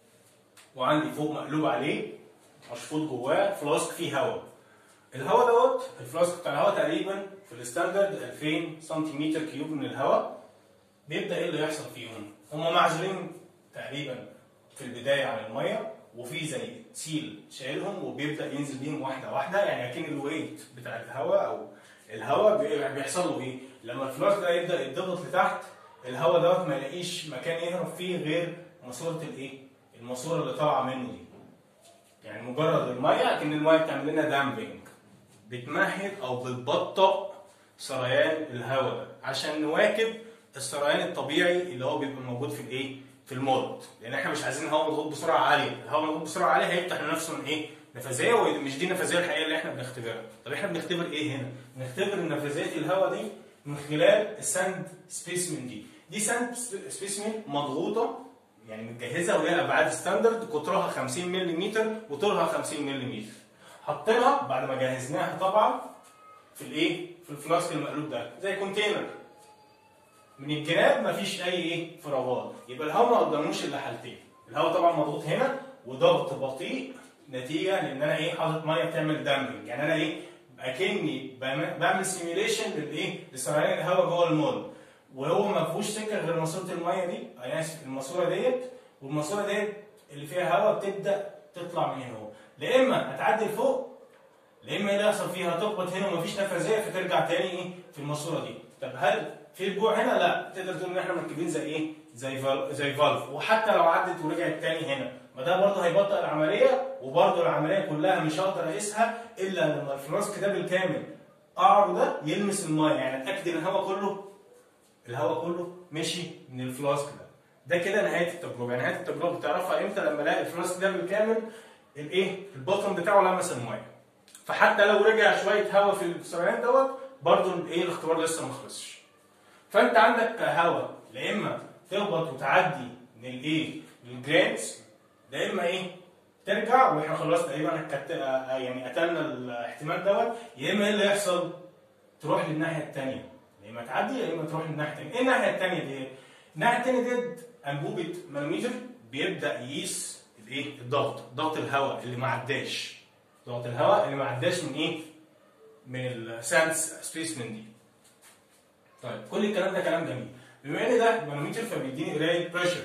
وعندي فوق مقلوب عليه مشفوط جواه فلاسك فيه هواء الهواء دوت الفلاسك بتاع الهواء تقريبا في الستاندرد 2000 سنتيمتر كيوب من الهواء بيبدا ايه اللي يحصل فيهم؟ هم معزولين تقريبا في البدايه عن الميه وفي زي سيل شايلهم وبيبدا ينزل بيهم واحده واحده يعني اكن الويت بتاع الهواء او الهواء بيحصل له ايه؟ لما الفلاش ده يبدا يتضغط لتحت الهواء دوت ما يلاقيش مكان يهرب فيه غير ماسوره الايه؟ الماسوره اللي طالعه منه دي. يعني مجرد الميه اكن الميه بتعمل لنا دامبنج بتمهد او بتبطئ سريان الهواء ده عشان نواكب السريان الطبيعي اللي هو بيبقى موجود في الايه؟ في المولد لان احنا مش عايزين الهواء مضغوط بسرعه عاليه، الهواء مضغوط بسرعه عاليه هيفتح لنفسه من ايه؟ نفاذيه ومش دي النفاذيه الحقيقيه اللي احنا بنختبرها، طب احنا بنختبر ايه هنا؟ بنختبر نفاذيه الهواء دي من خلال الساند سبيسمن دي، دي ساند سبيسمن مضغوطه يعني متجهزه وهي ابعاد ستاندرد قطرها 50 ملم وطولها 50 ملم. حطيناها بعد ما جهزناها طبعا في الايه؟ في الفلاسك المقلوب ده زي كونتينر من الجناب مفيش اي ايه فراغات يبقى الهواء ما قداموش الا حالتين الهواء طبعا مضغوط هنا وضغط بطيء نتيجه لان انا ايه حاطط ميه بتعمل دامبنج يعني انا ايه اكني بعمل سيميوليشن للايه لسريان الهواء جوه المول وهو ما فيهوش سكه غير ماسوره الميه دي انا اسف الماسوره ديت والماسوره ديت اللي فيها هواء بتبدا تطلع من هنا لا اما هتعدي لفوق لا اما ايه اللي يحصل فيها هتقبض هنا ومفيش نفاذيه فترجع تاني ايه في الماسوره دي طب هل في رجوع هنا لا تقدر تقول ان احنا مركبين زي ايه زي فال... زي فالف وحتى لو عدت ورجعت تاني هنا ما ده برضه هيبطئ العمليه وبرضه العمليه كلها مش هقدر اقيسها الا لما الفلاسك ده بالكامل قعره ده يلمس الميه يعني اتاكد ان الهواء كله الهواء كله مشي من الفلاسك ده ده كده نهايه التجربه يعني نهايه التجربه بتعرفها امتى لما الاقي الفلاسك ده بالكامل الايه البطن بتاعه لمس الميه فحتى لو رجع شويه هواء في السريان دوت برضه الايه الاختبار لسه ما خلصش فانت عندك هواء لا اما تهبط وتعدي من الايه للجرانز لا اما ايه ترجع واحنا خلاص تقريبا كت... يعني قتلنا الاحتمال دوت يا اما ايه اللي يحصل تروح للناحيه الثانيه يا اما تعدي يا اما تروح للناحيه الثانيه ايه الناحيه الثانيه دي الناحيه الثانيه ديت انبوبه مانوميتر بيبدا يقيس الايه الضغط ضغط الهواء اللي ما عداش ضغط الهواء اللي ما عداش من ايه من السانس سبيسمن دي طيب كل الكلام ده كلام جميل بما ان ده مانوميتر فبيديني قرايه بريشر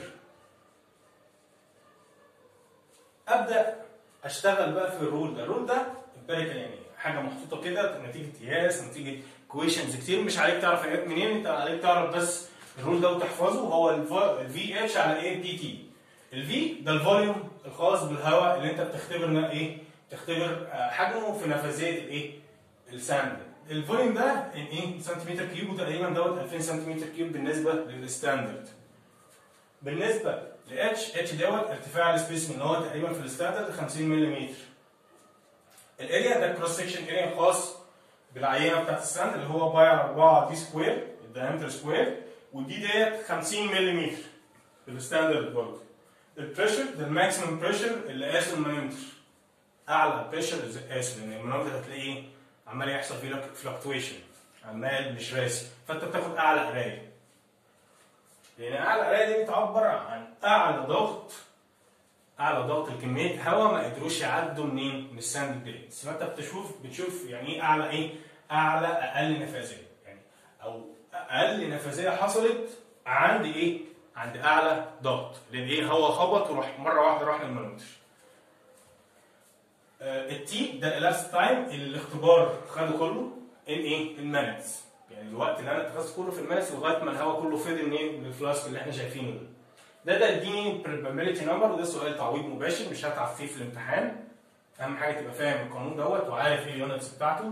ابدا اشتغل بقى في الرول ده الرول ده امبيريكال يعني حاجه محطوطه كده نتيجه قياس نتيجه كويشنز كتير مش عليك تعرف هي جت منين انت عليك تعرف بس الرول ده وتحفظه هو الفي اتش على ايه بي تي الفي ده الفوليوم الخاص بالهواء اللي انت بتختبر ايه تختبر حجمه في نفاذيه الايه الساند الفوليوم ده ايه سنتيمتر كيوب وتقريبا دوت 2000 سنتيمتر كيوب بالنسبه للستاندرد بالنسبه ل اتش اتش دوت ارتفاع السبيسمن اللي هو تقريبا في الستاندرد 50 ملم الاريا ده كروس سكشن اريا خاص بالعينه بتاعت الساند اللي هو باي على 4 دي سكوير الدايمتر سكوير ودي ديت 50 ملم بالستاندرد برضه البريشر ده الماكسيمم بريشر اللي قاسه المانيمتر اعلى بريشر قاسه لان المانيمتر هتلاقيه عمال يحصل فيه فلكتويشن عمال مش راسي فانت بتاخد اعلى قرايه لان اعلى قرايه دي بتعبر عن اعلى ضغط اعلى ضغط لكميه هواء ما قدروش يعدوا منين من الساند جرينز فانت بتشوف بتشوف يعني ايه اعلى ايه اعلى اقل نفاذيه يعني او اقل نفاذيه حصلت عند ايه عند اعلى ضغط لان ايه هواء خبط وراح مره واحده راح للمانومتر التي ده الاست تايم الاختبار خده كله ان ايه المانتس يعني الوقت اللي انا اتخذت كله في المانتس لغايه ما الهواء كله فضل منين من الفلاسك اللي احنا شايفينه ده ده ده اديني probability number وده سؤال تعويض مباشر مش هتعب فيه في الامتحان اهم حاجه تبقى فاهم القانون دوت وعارف ايه اليونتس بتاعته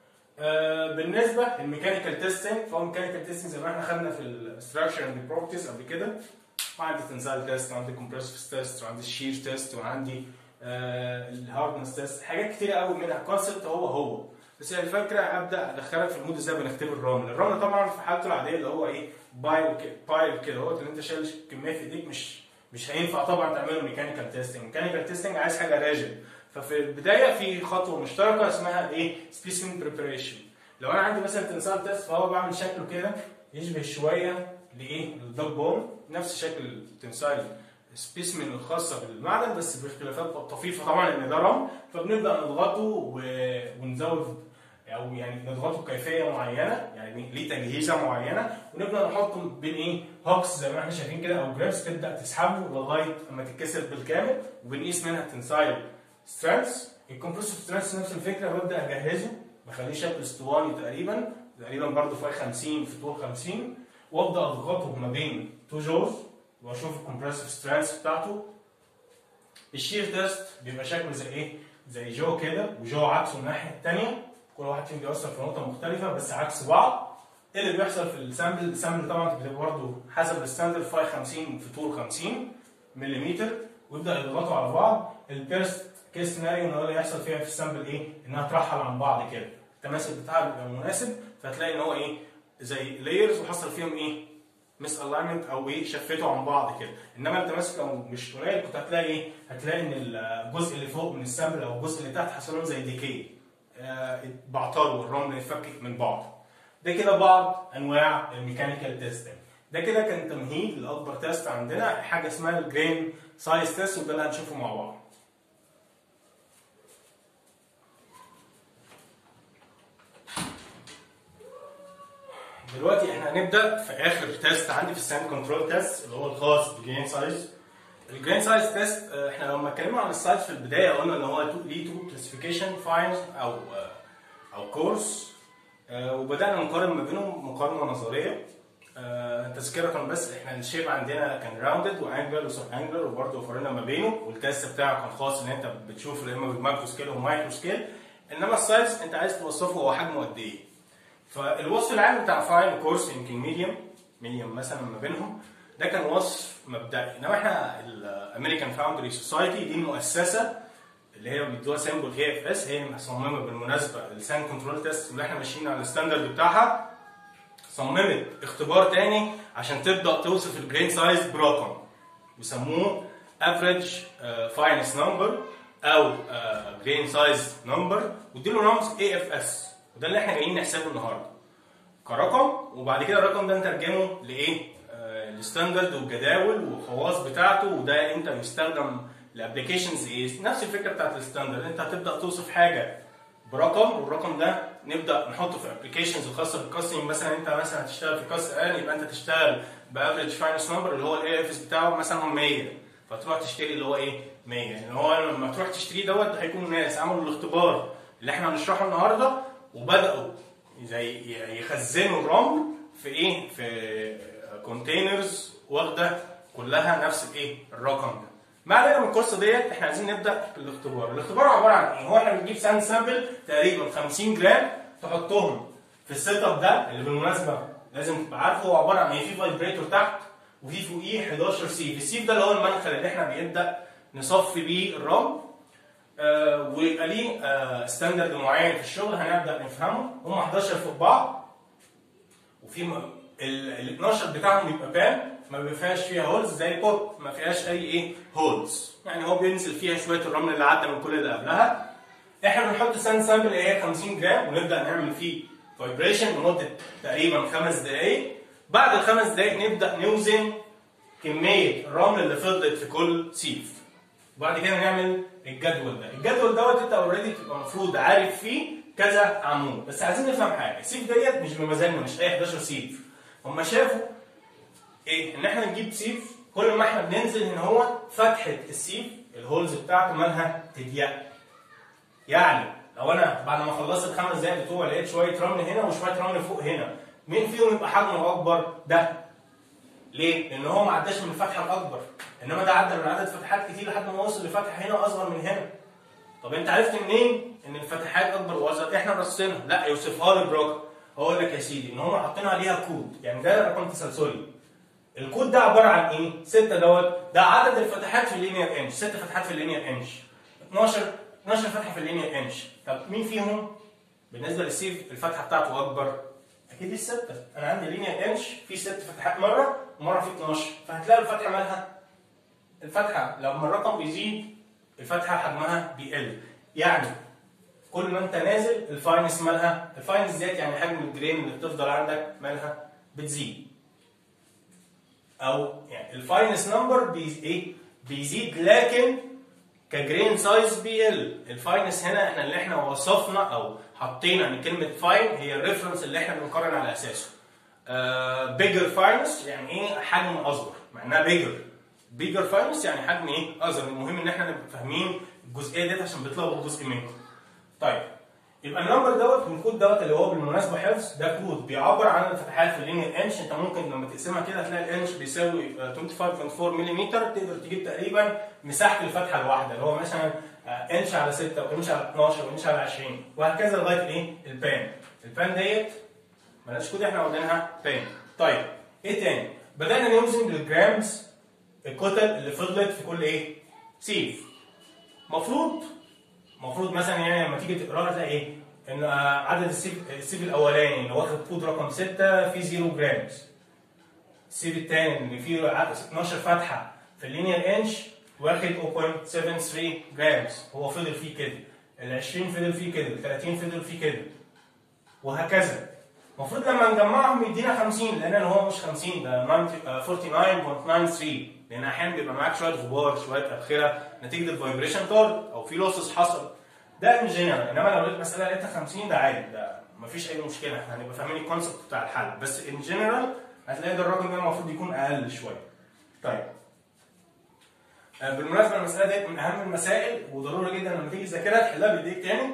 آه بالنسبه للميكانيكال تيستنج فهو ميكانيكال تيستنج زي ما احنا خدنا في الستراكشر اند بروبرتيز قبل كده وعندي تنزال تيست وعندي كومبرسيف تيست وعندي الشير تيست وعندي آه الهاردنس تيست حاجات كتيره قوي منها الكونسبت هو هو بس هي الفكره ابدا ادخلك في المود ازاي بنختبر الرمل الرمل طبعا في حالته العاديه اللي هو ايه بايل بايل كده هو اللي انت شايل كميه في ايديك مش مش هينفع طبعا تعمله ميكانيكال تيستنج ميكانيكال تيستنج عايز حاجه راجل ففي البدايه في خطوه مشتركه اسمها ايه سبيسمن بريباريشن لو انا عندي مثلا تنسال تيست فهو بعمل شكله كده يشبه شويه لايه للدوج بون نفس شكل التنسايل سبيسمن الخاصه بالمعدن بس باختلافات طفيفه طبعا ان ده رمل فبنبدا نضغطه و... ونزود او يعني نضغطه بكيفيه معينه يعني ليه تجهيزه معينه ونبدا نحطه بين ايه هوكس زي ما احنا شايفين كده او جريبس تبدا تسحبه لغايه اما تتكسر بالكامل وبنقيس منها التنسايل سترينث الكمبرسيف سترينث نفس الفكره ببدا اجهزه بخليه شكل اسطواني تقريبا تقريبا برضه فوق 50 في طول 50 وابدا اضغطه ما بين تو جوز واشوف الكمبرسيف سترينث بتاعته الشير تيست بيبقى شكله زي ايه؟ زي جو كده وجو عكسه الناحيه الثانيه كل واحد فيهم بيأثر في نقطه مختلفه بس عكس بعض ايه اللي بيحصل في السامبل؟ السامبل طبعا بتبقى برضه حسب الستاندرد فاي 50 في طول 50 ملم ويبدا يضغطوا على بعض البيرست كيس سيناريو ان هو اللي يحصل فيها في السامبل ايه؟ انها ترحل عن بعض كده التماسك بتاعها بيبقى مناسب فهتلاقي ان هو ايه؟ زي لايرز وحصل فيهم ايه؟ مس الاينمنت او ايه شفتوا عن بعض كده انما التماسك لو مش قليل كنت هتلاقي ايه؟ هتلاقي ان الجزء اللي فوق من السامبل او الجزء اللي تحت حصل لهم زي ديكي آه بعطلوا الرمل يتفكك من بعض ده كده بعض انواع الميكانيكال تيستنج ده كده كان تمهيد لاكبر تيست عندنا حاجه اسمها الجرين سايز تيست وده اللي هنشوفه مع بعض دلوقتي احنا هنبدا في اخر تيست عندي في الساند كنترول تيست اللي هو الخاص بالجرين سايز الجرين سايز تيست احنا لما اتكلمنا عن السايز في البدايه قلنا ان هو ليه تو كلاسيفيكيشن فاينز او او كورس وبدانا نقارن ما بينهم مقارنه نظريه تذكره بس احنا الشيب عندنا كان راوندد وانجلر وسب انجلر وبرده قارنا ما بينه والتيست بتاعه كان خاص ان انت بتشوف يا اما بالمايكرو سكيل ومايكرو سكيل انما السايز انت عايز توصفه هو حجمه قد ايه فالوصف العام بتاع فاين كورس يمكن ميديوم ميديوم مثلا ما بينهم ده كان وصف مبدئي انما احنا الامريكان فاوندري سوسايتي دي المؤسسه اللي هي بيدوها سيمبل اي اف اس هي مصممه بالمناسبه السان كنترول تيست اللي احنا ماشيين على الستاندرد بتاعها صممت اختبار تاني عشان تبدا توصف الجرين سايز برقم بيسموه افريج فاينس نمبر او جرين سايز نمبر واديله رمز اي اف اس وده اللي احنا جايين نحسبه النهارده كرقم وبعد كده الرقم ده نترجمه لايه؟ آه، الستاندرد والجداول والخواص بتاعته وده امتى بيستخدم لابلكيشنز ايه؟ نفس الفكره بتاعت الستاندرد انت هتبدا توصف حاجه برقم والرقم ده نبدا نحطه في ابلكيشنز الخاصه بالكاستنج مثلا انت مثلا هتشتغل في كاست ان يبقى انت تشتغل بافريج فاينس نمبر اللي هو الاي اف اس بتاعه مثلا 100 فتروح تشتري اللي هو ايه 100 يعني هو لما تروح تشتري دوت هيكون ناس عملوا الاختبار اللي احنا هنشرحه النهارده وبداوا زي يخزنوا الرمل في ايه في كونتينرز واخده كلها نفس الايه الرقم ده ما علينا من القصه ديت احنا عايزين نبدا بالاختبار الاختبار عباره عن ايه هو احنا بنجيب ساند سامبل تقريبا 50 جرام تحطهم في السيت اب ده اللي بالمناسبه لازم تبقى عارفه هو عباره عن ايه في فايبريتور تحت وفي فوقيه 11 سيف السيف ده اللي هو المنخل اللي احنا بنبدا نصفي بيه الرمل آه ويبقى ليه آه ستاندرد معين في الشغل هنبدا نفهمه هم 11 فوق بعض وفي م- ال ال 12 بتاعهم بيبقى بان ما بيبقاش فيها هولز زي البوت ما فيهاش اي ايه هولز يعني هو بينزل فيها شويه الرمل اللي عدى من كل اللي قبلها احنا بنحط ساند سامبل اللي هي 50 جرام ونبدا نعمل فيه فايبريشن لمده تقريبا خمس دقائق بعد الخمس دقائق نبدا نوزن كميه الرمل اللي فضلت في كل سيف وبعد كده نعمل الجدول ده الجدول دوت انت اوريدي تبقى المفروض عارف فيه كذا عمود بس عايزين نفهم حاجه السيف ديت مش بمزاجنا مش اي 11 سيف هم شافوا ايه ان احنا نجيب سيف كل ما احنا بننزل ان هو فتحه السيف الهولز بتاعته مالها تضيق يعني لو انا بعد ما خلصت الخمس دقايق بتوع لقيت شويه رمل هنا وشويه رمل فوق هنا مين فيهم يبقى حجمه اكبر ده ليه؟ لان هو ما عداش من الفتحه الاكبر انما ده عدى من عدد فتحات كتير لحد ما وصل لفتحه هنا اصغر من هنا طب انت عرفت منين ان الفتحات اكبر واصغر احنا رصينا لا يوصفها لي برقم هقول لك يا سيدي ان هم حاطين عليها كود يعني ده رقم تسلسلي الكود ده عباره عن ايه 6 دوت ده عدد الفتحات في اللينير انش 6 فتحات في اللينير انش 12 12 فتحه في اللينير انش طب مين فيهم بالنسبه للسيف الفتحه بتاعته اكبر اكيد السته انا عندي لينير انش في ست فتحات مره ومره في 12 فهتلاقي الفتحه مالها الفتحه لما الرقم بيزيد الفتحه حجمها بيقل يعني كل ما انت نازل الفاينس مالها الفاينس ديت يعني حجم الجرين اللي بتفضل عندك مالها بتزيد او يعني الفاينس نمبر بي ايه بيزيد لكن كجرين سايز بيقل الفاينس هنا احنا اللي احنا وصفنا او حطينا ان كلمه فاين هي الريفرنس اللي احنا بنقارن على اساسه بيجر فاينس يعني ايه حجم اصغر مع انها بيجر بيجر فاينس يعني حجم ايه اصغر المهم ان احنا نبقى فاهمين الجزئيه ديت عشان بيطلبوا جزء منكم طيب يبقى النمبر دوت والكود دوت اللي هو بالمناسبه حفظ ده كود بيعبر عن الفتحات في اللينير انش انت ممكن لما تقسمها كده هتلاقي الانش بيساوي آه، 25.4 ملم تقدر تجيب تقريبا مساحه الفتحه الواحده اللي هو مثلا آه، انش على 6 وانش على 12 وانش على 20 وهكذا لغايه الايه البان البان ديت مالهاش كود احنا واخدينها بان طيب ايه تاني بدانا نوزن بالجرامز الكتل اللي فضلت في كل ايه سيف مفروض المفروض مثلا يعني لما تيجي تقراها تلاقي ايه؟ ان عدد السيف السيف الاولاني اللي واخد كود رقم 6 فيه 0 جرامز. السيف الثاني اللي فيه عدد 12 فتحه في اللينير انش واخد 0.73 جرامز هو فضل فيه كده. ال 20 فضل فيه كده، ال 30 فضل فيه كده. وهكذا. المفروض لما نجمعهم يدينا 50 لان هو مش 50 ده 90 آه، 49.93 لان احيانا بيبقى معاك شويه غبار شويه ابخره نتيجه الفايبريشن طارت او في لوسز حصل ده ان جنرال انما لو لقيت مساله لقيتها 50 ده عادي ده مفيش اي مشكله احنا هنبقى فاهمين الكونسبت بتاع الحل بس ان جنرال هتلاقي ده الرقم ده المفروض يكون اقل شويه طيب آه، بالمناسبه المساله ديت من اهم المسائل وضروري جدا لما تيجي تذاكرها تحلها بايديك تاني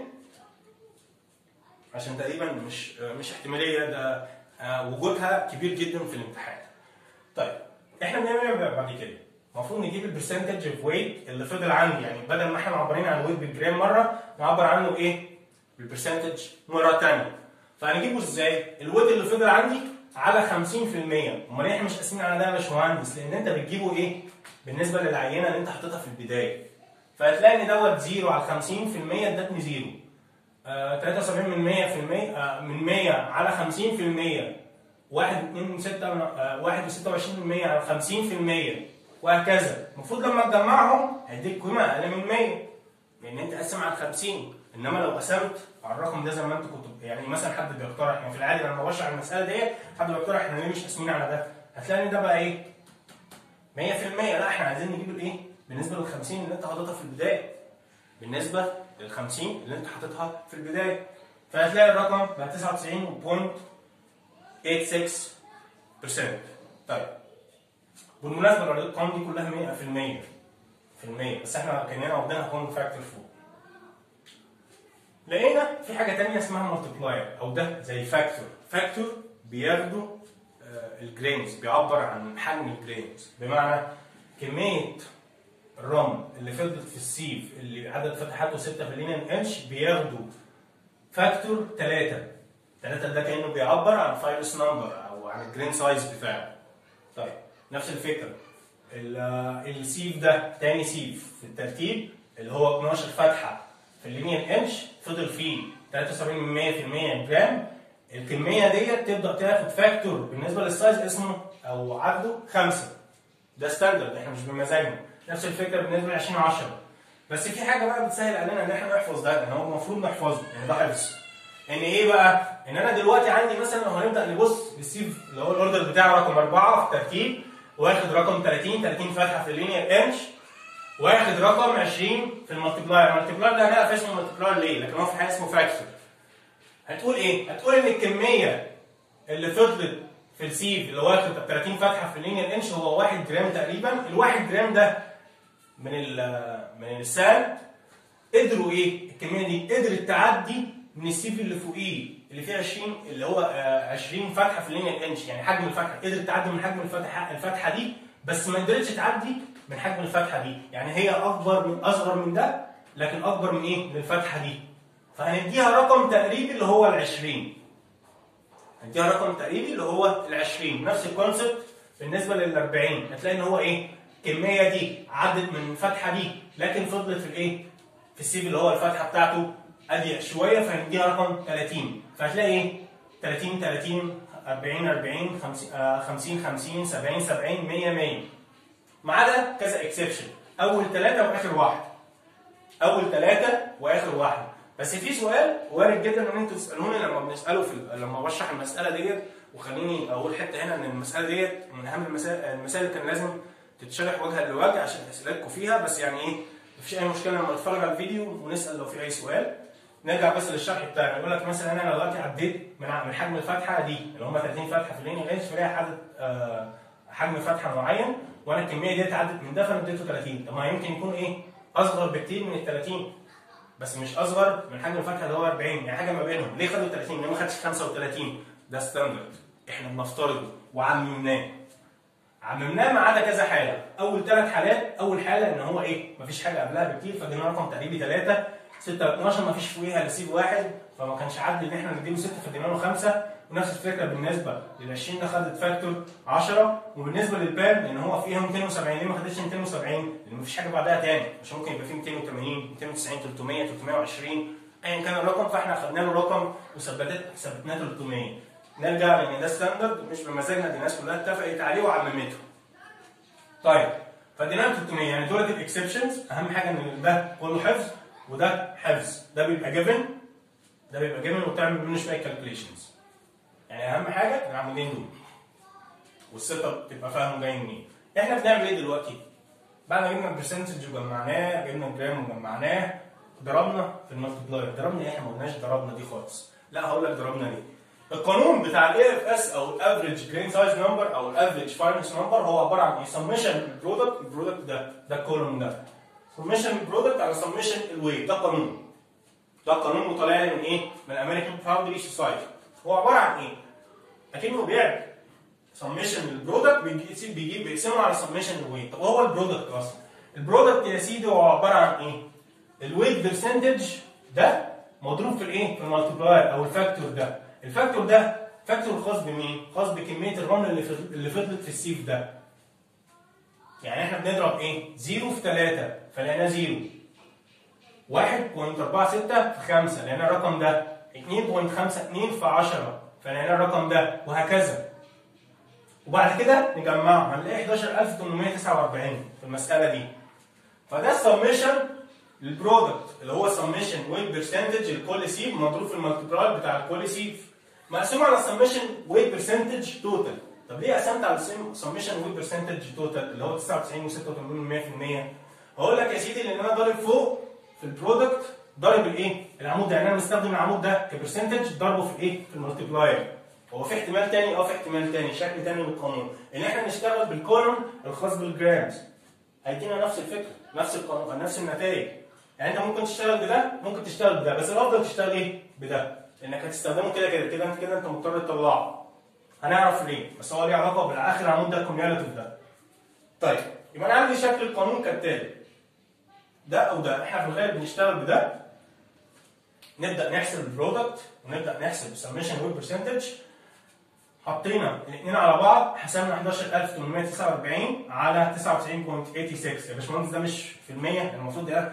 عشان تقريبا مش آه، مش احتماليه ده آه، وجودها كبير جدا في الامتحان طيب احنا بنعمل ايه بعد كده؟ المفروض نجيب البرسنتج اوف ويت اللي فضل عندي يعني بدل ما احنا معبرين عن الويت بالجرام مره نعبر عنه ايه؟ بالبرسنتج مره ثانيه فهنجيبه ازاي؟ الويت اللي فضل عندي على 50% امال ليه احنا مش قاسمين على ده يا باشمهندس لان انت بتجيبه ايه بالنسبه للعينه اللي انت حاططها في البدايه فهتلاقي ان دوت زيرو على 50% ادتني زيرو آه 73 من 100 في المية آه من 100 على 50 في المية 1 2 6 آه 1 26 من 100 على 50 في المية وهكذا المفروض لما تجمعهم هيديك قيمه اقل من 100 لان انت قسم على 50 انما لو قسمت على الرقم ده زي ما انت كنت يعني مثلا حد بيقترح يعني في العادي لما بشرح المساله ديت حد بيقترح احنا ليه مش قاسمين على ده هتلاقي ان ده بقى ايه 100% لا احنا عايزين نجيب الايه بالنسبه لل 50 اللي انت حاططها في البدايه بالنسبه لل 50 اللي انت حاططها في البدايه فهتلاقي الرقم بقى 99.86% طيب بالمناسبه الارقام دي كلها 100% في المية بس احنا كاننا واخدينها كون فاكتور فوق لقينا في حاجه تانية اسمها مالتبلاير او ده زي فاكتور فاكتور بياخدوا آه، الجرينز بيعبر عن حجم الجرينز بمعنى كميه الرمل اللي فضلت في السيف اللي عدد فتحاته 6 في اللينير انش بياخدوا فاكتور 3 3 ده كانه بيعبر عن فايروس نمبر او عن الجرين سايز بتاعه طيب نفس الفكره ال- السيف ده تاني سيف في الترتيب اللي هو 12 فتحه في اللينير انش فضل فيه 73% جرام الكميه ديت تبدا تاخد فاكتور بالنسبه للسايز اسمه او عدده 5 ده ستاندرد احنا مش بمزاجنا نفس الفكره بالنسبه ل 2010 بس في حاجه بقى بتسهل علينا ان احنا نحفظ ده لان هو المفروض نحفظه يعني ده حفظ ان ايه بقى؟ ان انا دلوقتي عندي مثلا لو هنبدا نبص للسيف اللي هو الاوردر بتاعه رقم اربعه في الترتيب واخد رقم 30 30 فتحه في اللينير انش واخد رقم 20 في المالتبلاير المالتبلاير ده هنعرف اسمه مالتبلاير ليه لكن هو في حاجه اسمه فاكتور هتقول ايه؟ هتقول ان الكميه اللي فضلت في السيف اللي واخد 30 فتحه في اللينير انش هو 1 جرام تقريبا ال 1 جرام ده من ال من الساند قدروا ايه؟ الكميه دي قدرت تعدي من السيف اللي فوقيه اللي فيه 20 اللي هو آه، 20 فتحه في اللينير انش يعني حجم الفتحه قدرت تعدي من حجم الفتحه الفتحه دي بس ما قدرتش تعدي من حجم الفتحه دي يعني هي اكبر من اصغر من ده لكن اكبر من ايه؟ من الفتحه دي فهنديها رقم تقريبي اللي هو ال 20 هنديها رقم تقريبي اللي هو ال 20 نفس الكونسبت بالنسبه لل 40 هتلاقي ان هو ايه؟ الكميه دي عدت من الفتحه دي لكن فضلت في الايه؟ في السيف اللي هو الفتحه بتاعته اضيق شويه فهنديها رقم 30 فهتلاقي ايه؟ 30 30 40 40 50 آه، 50 50 70 70 100 100 ما عدا كذا اكسبشن اول ثلاثه واخر واحد اول ثلاثه واخر واحده بس في سؤال وارد جدا ان انتوا تسالوني لما بنساله في لما بشرح المساله ديت وخليني اقول حته هنا ان المساله ديت من اهم المسائل المسائل اللي كان لازم تتشرح وجها لوجه عشان اسئلتكم فيها بس يعني ايه مفيش اي مشكله لما نتفرج على الفيديو ونسال لو في اي سؤال نرجع بس للشرح بتاعنا يقول لك مثلا انا دلوقتي عديت من ع- من حجم الفتحه دي اللي هم 30 فتحه في اللينير انش فليها عدد آه، حجم فتحه معين وانا الكميه دي عدت من ده فانا اديته 30 طب ما يمكن يكون ايه اصغر بكتير من ال 30 بس مش اصغر من حجم الفتحه اللي هو 40 يعني حاجه ما بينهم ليه خدوا 30 ليه ما خدش 35 ده ستاندرد احنا بنفترضه وعممناه عممناه ما عدا كذا حاله اول ثلاث حالات اول حاله ان هو ايه مفيش حاجه قبلها بكتير فادينا رقم تقريبي 3 6 12 مفيش فوقيها الا سيب واحد فما كانش عدل ان احنا نديله 6 فادينا له 5 ونفس الفكره بالنسبه لل 20 ده خدت فاكتور 10 وبالنسبه للبان لان هو فيها 270 ليه ما خدتش 270 لان مفيش حاجه بعدها تاني مش ممكن يبقى فيه 280 290 300 320 ايا كان الرقم فاحنا خدنا له رقم وثبتت ثبتناه 300 نرجع لان ده ستاندرد مش بمزاجنا دي الناس كلها اتفقت عليه وعممته طيب فادينا له 300 يعني دولت الاكسبشنز اهم حاجه ان ده كله حفظ وده حفظ ده بيبقى جيفن ده بيبقى جيفن وتعمل منه شويه كالكوليشنز يعني اهم حاجه العمودين دول والسيت اب تبقى فاهم جاي منين احنا بنعمل ايه دلوقتي بعد ما جبنا البرسنتج وجمعناه جبنا الجرام وجمعناه ضربنا في المالتبلاير ضربنا ايه احنا ما قلناش ضربنا دي خالص لا هقول لك ضربنا ليه القانون بتاع الاي اف اس او الافريج جرين سايز نمبر او الافريج فاينس نمبر هو عباره عن ايه سمشن البرودكت البرودكت ده ده الكولوم ده سمشن البرودكت على سمشن الويت ده قانون ده قانون وطالع لي من ايه من الامريكان فاوندري سوسايتي هو عباره عن ايه اكنه بيعمل سمشن البرودكت بيجيب بيجيب بيقسمه على سمشن الويت طب هو البرودكت اصلا البرودكت يا سيدي هو عباره عن ايه الويت برسنتج ده مضروب في الايه في المالتبلاير او الفاكتور ده الفاكتور ده فاكتور خاص بمين؟ خاص بكميه الرمل اللي فض- اللي فضلت في السيف ده يعني احنا بنضرب ايه؟ 0 في 3 فلقينا 0 1.46 في 5 لقينا الرقم ده 2.52 في 10 فلقينا الرقم ده وهكذا وبعد كده نجمعه هنلاقي 11849 في المساله دي فده السميشن للبرودكت اللي هو سميشن ويت برسنتج لكل سيف مضروب في المالتيبلاي بتاع الكل سيف مقسوم على السميشن ويت برسنتج توتال طب ليه قسمت على السميشن ويت برسنتج توتال اللي هو 99 و86% هقول لك يا سيدي لان انا ضارب فوق في البرودكت ضارب الايه؟ العمود ده يعني انا مستخدم العمود ده كبرسنتج ضربه في الايه؟ في المالتيبلاير هو في احتمال تاني اه في احتمال تاني شكل تاني من القانون ان احنا نشتغل بالكولوم الخاص بالجرامز هيدينا نفس الفكره نفس القانون نفس النتائج يعني انت ممكن تشتغل بده ممكن تشتغل بده بس الافضل تشتغل ايه بده لانك هتستخدمه كده كده كده انت كده انت مضطر تطلعه هنعرف ليه بس هو ليه علاقه بالاخر عمود ده الكوميوليتيف ده طيب يبقى انا عندي شكل القانون كالتالي ده او ده احنا في الغالب بنشتغل بده نبدا نحسب البرودكت ونبدا نحسب سميشن ويب برسنتج حطينا الاثنين على بعض حسبنا 11849 على 99.86 يا باشمهندس ده مش في المية المفروض ده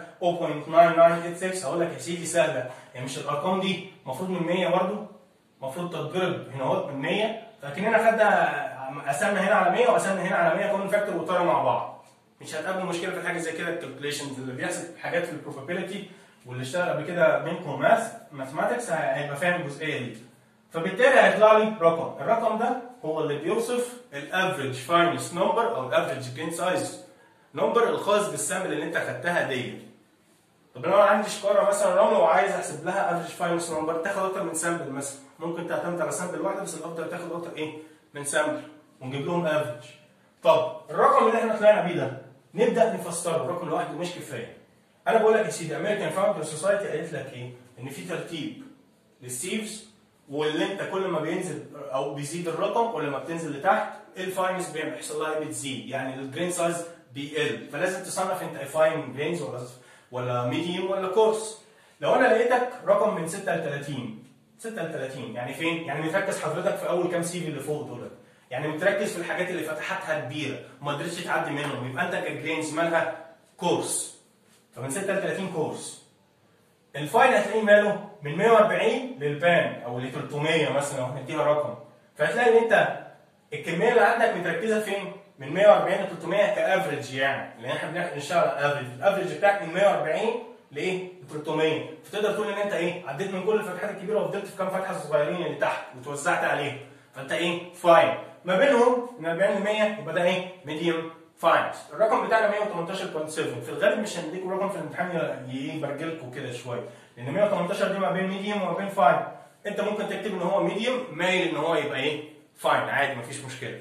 0.9986 هقول لك يا سيدي سهله يعني مش الارقام دي المفروض من 100 برضه المفروض تتضرب هنا اهوت من 100 فاكننا خدنا قسمنا هنا على 100 وقسمنا هنا على 100 كومن فاكتور وطاروا مع بعض مش هتقابل مشكله في حاجه زي كده الكالكوليشنز اللي بيحسب حاجات في البروبابيلتي واللي اشتغل قبل كده منكم ماث ماثماتكس هيبقى فاهم الجزئيه دي فبالتالي هيطلع لي رقم الرقم ده هو اللي بيوصف الافريج فاينس نمبر او الافريج جرين سايز نمبر الخاص بالسامبل اللي انت خدتها ديت طب لو انا عندي شكاره مثلا رمل وعايز احسب لها افريج فاينس نمبر تاخد اكتر من سامبل مثلا ممكن تعتمد على سامبل واحده بس الافضل تاخد اكتر ايه من سامبل ونجيب لهم افريج طب الرقم اللي احنا طلعنا بيه ده نبدا نفسره الرقم لوحده مش كفايه انا بقول لك يا سيدي امريكان فاوندر سوسايتي قالت لك ايه ان في ترتيب للسيفز واللي انت كل ما بينزل او بيزيد الرقم كل ما بتنزل لتحت الفاينس بيحصل لها بتزيد يعني الجرين سايز بيقل فلازم تصنف انت فاين جرينز ولا ولا ميديوم ولا كورس لو انا لقيتك رقم من 6 ل 30 6 ل 30 يعني فين؟ يعني متركز حضرتك في اول كام سيفي اللي فوق دول يعني متركز في الحاجات اللي فتحاتها كبيره وما قدرتش تعدي منهم يبقى انت كجرينز مالها كورس فمن 6 ل 30 كورس الفاين هتلاقيه ماله من 140 للبان او ل 300 مثلا لو هنديها رقم فهتلاقي ان انت الكميه اللي عندك متركزه فين؟ من 140 ل 300 كافريج يعني لان احنا بنشتغل على افريج الافريج بتاعك من 140 لايه؟ ل 300 فتقدر تقول ان انت ايه؟ عديت من كل الفتحات الكبيره وفضلت في كام فتحه صغيرين اللي تحت وتوزعت عليهم فانت ايه؟ فاين ما بينهم من 40 ل 100 يبقى ده ايه؟ ميديوم فاينس الرقم بتاعنا 118.7 في الغالب مش هنديكوا رقم في الامتحان يبرجلكوا كده شويه لان 118 دي ما بين ميديوم وما بين فاين انت ممكن تكتب ان هو ميديوم مايل ان هو يبقى ايه فاين عادي مفيش مشكله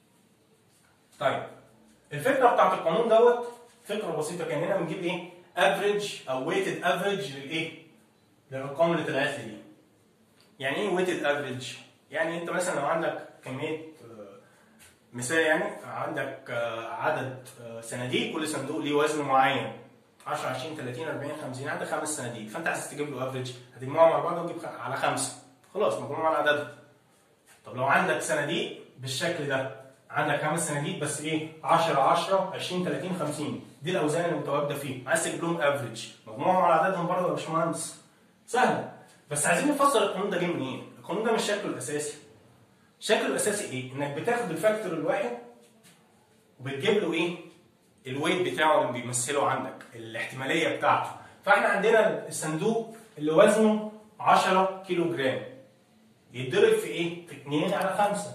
طيب الفكره بتاعت القانون دوت فكره بسيطه كاننا بنجيب ايه افريج او ويتد افريج للايه للارقام اللي طلعت لي دي يعني ايه ويتد افريج يعني انت مثلا لو عندك كميه مثال يعني عندك عدد صناديق كل صندوق ليه وزن معين 10 20 30 40 50 عندك خمس صناديق فانت عايز تجيب له افريج هتجمعهم على بعض وتجيب على خمسه خلاص مجموع على عددهم طب لو عندك صناديق بالشكل ده عندك خمس صناديق بس ايه 10 10 20 30 50 دي الاوزان اللي متواجده فيه عايز تجيب لهم افريج مجموعهم على عددهم برضه يا باشمهندس سهل بس عايزين نفسر القانون ده جه منين؟ القانون ده مش شكله الاساسي شكله الاساسي ايه؟ انك بتاخد الفاكتور الواحد وبتجيب له ايه؟ الويت بتاعه اللي بيمثله عندك الاحتماليه بتاعته فاحنا عندنا الصندوق اللي وزنه 10 كيلو جرام يتضرب في ايه؟ في 2 على 5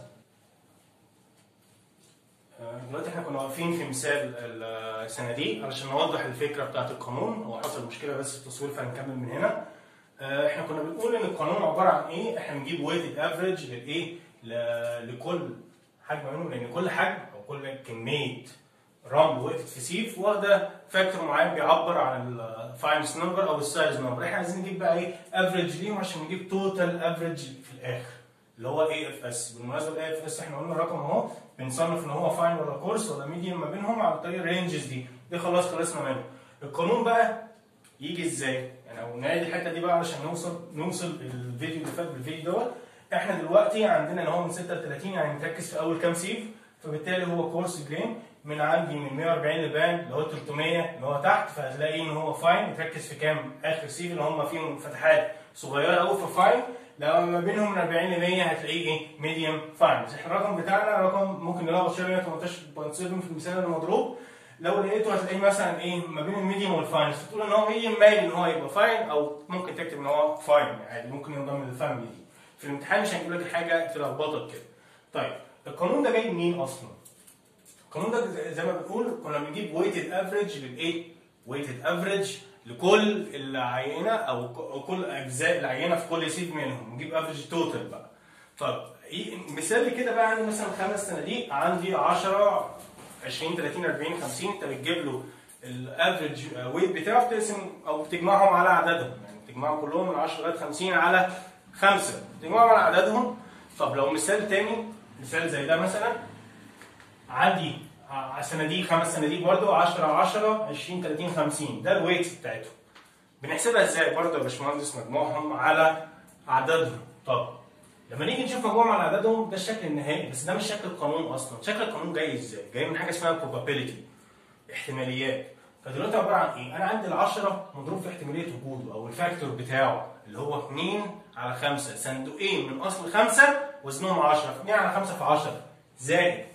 دلوقتي احنا كنا واقفين في مثال الصناديق علشان نوضح الفكره بتاعت القانون هو حصل مشكله بس في التصوير فهنكمل من هنا احنا كنا بنقول ان القانون عباره عن ايه؟ احنا بنجيب ويتد افريج للايه؟ لكل حجم منهم لان كل حجم او كل كميه رمل وقفت في سيف واخده فاكتور معين بيعبر عن الفاينس نمبر او السايز نمبر احنا عايزين نجيب بقى ايه افريج ليهم عشان نجيب توتال افريج في الاخر اللي هو اي اف اس بالمناسبه الاي اف اس احنا قلنا الرقم اهو بنصنف ان هو فاين ولا كورس ولا ميديوم ما بينهم على طريق الرينجز دي دي خلاص خلصنا منه القانون بقى يجي ازاي يعني او نعيد الحته دي بقى علشان نوصل نوصل الفيديو اللي فات بالفيديو دوت احنا دلوقتي عندنا ان هو من 6 ل 30 يعني نركز في اول كام سيف فبالتالي هو كورس جرين من عندي من 140 لبان اللي هو 300 اللي هو تحت فهتلاقي ان هو فاين تركز في كام اخر سيف اللي هم فيهم فتحات صغيره قوي في فاين لو ما بينهم من 40 ل 100 هتلاقيه ايه ميديوم فاين احنا الرقم بتاعنا رقم ممكن نلخبط شويه 18.7 في المثال المضروب لو لقيته هتلاقيه مثلا ايه ما بين الميديوم والفاين فتقول ان هو ميديوم مايل ان هو يبقى فاين او ممكن تكتب ان هو فاين عادي ممكن ينضم للفاميلي دي في الامتحان مش هيجيب لك حاجه تلخبطك كده طيب القانون ده جاي منين اصلا؟ القانون ده زي ما بنقول كنا بنجيب ويتد افريج للايه؟ ويتد افريج لكل العينه او ك- كل اجزاء العينه في كل سيف منهم نجيب افريج توتال بقى طب إيه- مثال كده بقى عندي مثلا خمس صناديق عندي 10 20 30 40 50 انت بتجيب له الافريج ويت بتاعه بتقسم او بتجمعهم على عددهم يعني بتجمعهم كلهم من 10 لغايه 50 على 5 بتجمعهم على عددهم طب لو مثال تاني مثال زي ده مثلا عندي ع- صناديق خمس صناديق برضه 10 10 20 30 50 ده الويت بتاعتهم بنحسبها ازاي برضه يا باشمهندس مجموعهم على عددهم طب لما نيجي نشوف مجموعهم على عددهم ده الشكل النهائي بس ده مش شكل القانون اصلا شكل القانون جاي ازاي جاي من حاجه اسمها probability احتماليات فدلوقتي عباره عن ايه انا عندي ال10 مضروب في احتماليه وجوده او الفاكتور بتاعه اللي هو 2 على 5 صندوقين من اصل 5 وزنهم 10 2 على 5 في 10 زائد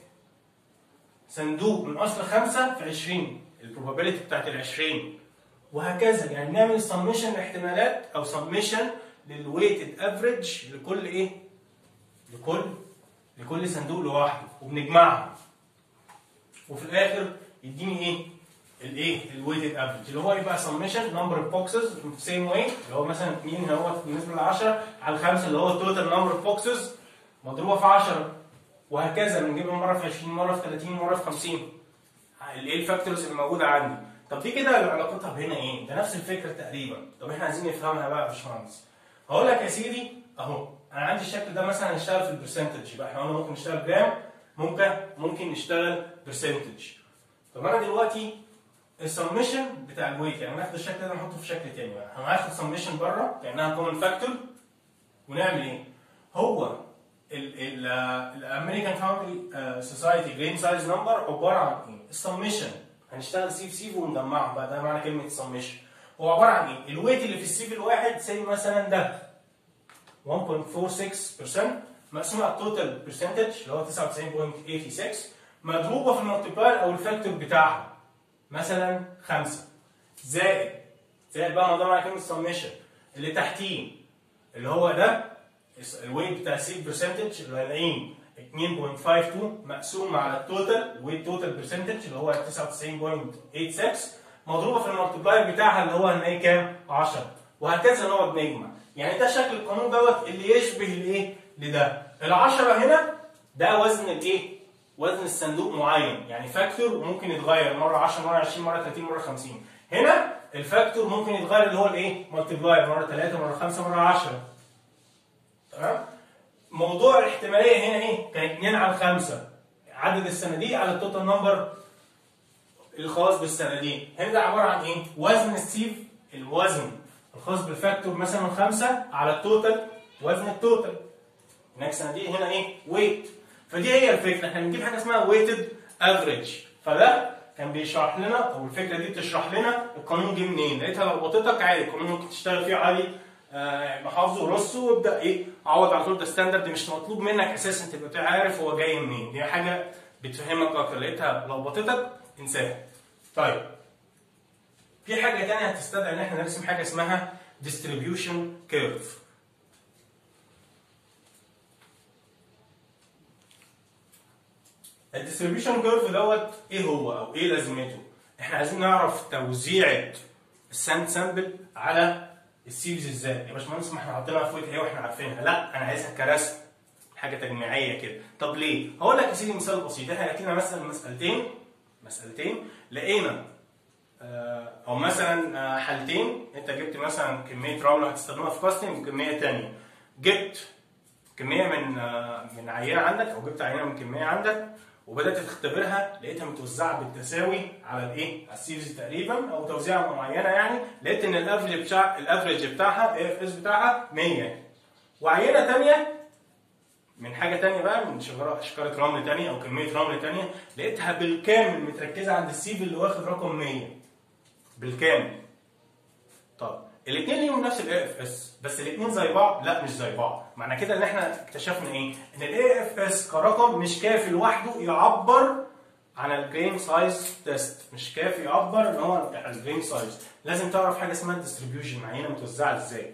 صندوق من اصل 5 في 20 البروبابيلتي بتاعت ال 20 وهكذا يعني نعمل سميشن احتمالات او سميشن للويتد افريج لكل ايه؟ لكل لكل صندوق لوحده وبنجمعهم وفي الاخر يديني ايه؟ الايه؟ الويتد افريج اللي هو يبقى سميشن نمبر اوف بوكسز سيم واي اللي هو مثلا 2 هو بالنسبه ل 10 على 5 اللي هو التوتال نمبر اوف بوكسز مضروبه في 10 وهكذا بنجيبها مره في 20 مره في 30 مره في 50 الايه الفاكتورز اللي موجوده عندي طب دي كده علاقتها بهنا ايه؟ ده نفس الفكره تقريبا طب احنا عايزين نفهمها بقى يا باشمهندس هقول لك يا سيدي اهو انا عندي الشكل ده مثلا هنشتغل في البرسنتج يبقى احنا قلنا ممكن نشتغل جرام ممكن ممكن نشتغل برسنتج طب انا دلوقتي السمشن بتاع الويت يعني ناخد الشكل ده نحطه في شكل تاني بقى هناخد سمشن بره كانها كومن فاكتور ونعمل ايه؟ هو الامريكان فاوندري سوسايتي جرين سايز نمبر عباره عن ايه؟ السمشن هنشتغل سيف سيف ونجمعهم بقى ده معنى كلمه سمشن هو عباره عن ايه؟ الويت اللي في السيف الواحد زي مثلا ده 1.46% مقسوم على التوتال برسنتج اللي هو 99.86 مضروبه في المالتيبلاير او الفاكتور بتاعها مثلا 5 زائد زائد بقى موضوع معنى كلمه سمشن اللي تحتيه اللي هو ده الويت بتاع السيف برسنتج اللي هنلاقيه 2.52 مقسوم على التوتال الويت توتال برسنتج اللي هو 99.86 مضروبه في المالتيبلاير بتاعها اللي هو هنلاقيه كام؟ 10 وهكذا نقعد نجمع يعني ده شكل القانون دوت اللي يشبه الايه؟ لده ال10 هنا ده وزن الايه؟ وزن الصندوق معين يعني فاكتور وممكن يتغير مره 10 مره 20 مره 30 مره 50 هنا الفاكتور ممكن يتغير اللي هو الايه؟ مالتيبلاير مره 3 مره 5 مره 10 تمام؟ موضوع الاحتماليه هنا ايه؟ كان 2 على 5 عدد الصناديق على التوتال نمبر الخاص بالصناديق هنا ده عباره عن ايه؟ وزن السيف الوزن الخاص بالفاكتور مثلا 5 على التوتال وزن التوتال هناك صناديق هنا ايه؟ ويت فدي هي الفكره احنا بنجيب حاجه اسمها ويتد افريج فده كان بيشرح لنا او الفكره دي بتشرح لنا القانون جه منين لقيتها لخبطتك عادي القانون ممكن تشتغل فيه عادي آه، محافظه ورصه وابدا ايه عوض على طول ده ستاندرد مش مطلوب منك اساسا تبقى عارف هو جاي منين دي حاجه بتفهمك اكتر لقيتها لخبطتك انساها طيب في حاجه تانية هتستدعي ان احنا نرسم حاجه اسمها distribution curve الديستريبيوشن كيرف دوت ايه هو او ايه لازمته؟ احنا عايزين نعرف توزيعة الساند سامبل على السيفز ازاي؟ يا باشمهندس ما احنا حاطينها في ويت ايه واحنا عارفينها، لا انا عايزها كرسم حاجه تجميعيه كده، طب ليه؟ هقول لك يا سيدي مثال بسيط، احنا لقينا مثلا مسالتين مسالتين لقينا آه، او مثلا آه، حالتين انت جبت مثلا كميه رمله هتستخدمها في كاستنج وكميه ثانيه جبت كميه من آه، من عينه عندك او جبت عينه من كميه عندك وبدات تختبرها لقيتها متوزعه بالتساوي على الايه؟ على السيريز تقريبا او توزيعه معينه يعني لقيت ان الافريج بتاع الافريج بتاعها الاف اس بتاعها 100 وعينه ثانيه من حاجه تانية بقى من شجره شجره رمل تانية او كميه رمل تانية لقيتها بالكامل متركزه عند السيف اللي واخد رقم 100 بالكامل طب الاثنين ليهم نفس الاي اف اس بس الاثنين زي بعض لا مش زي بعض معنى كده ان احنا اكتشفنا ايه ان الاي اف اس كرقم مش كافي لوحده يعبر عن الجرين سايز تيست مش كافي يعبر ان هو عن الجرين سايز لازم تعرف حاجه اسمها الديستريبيوشن معينه متوزعه ازاي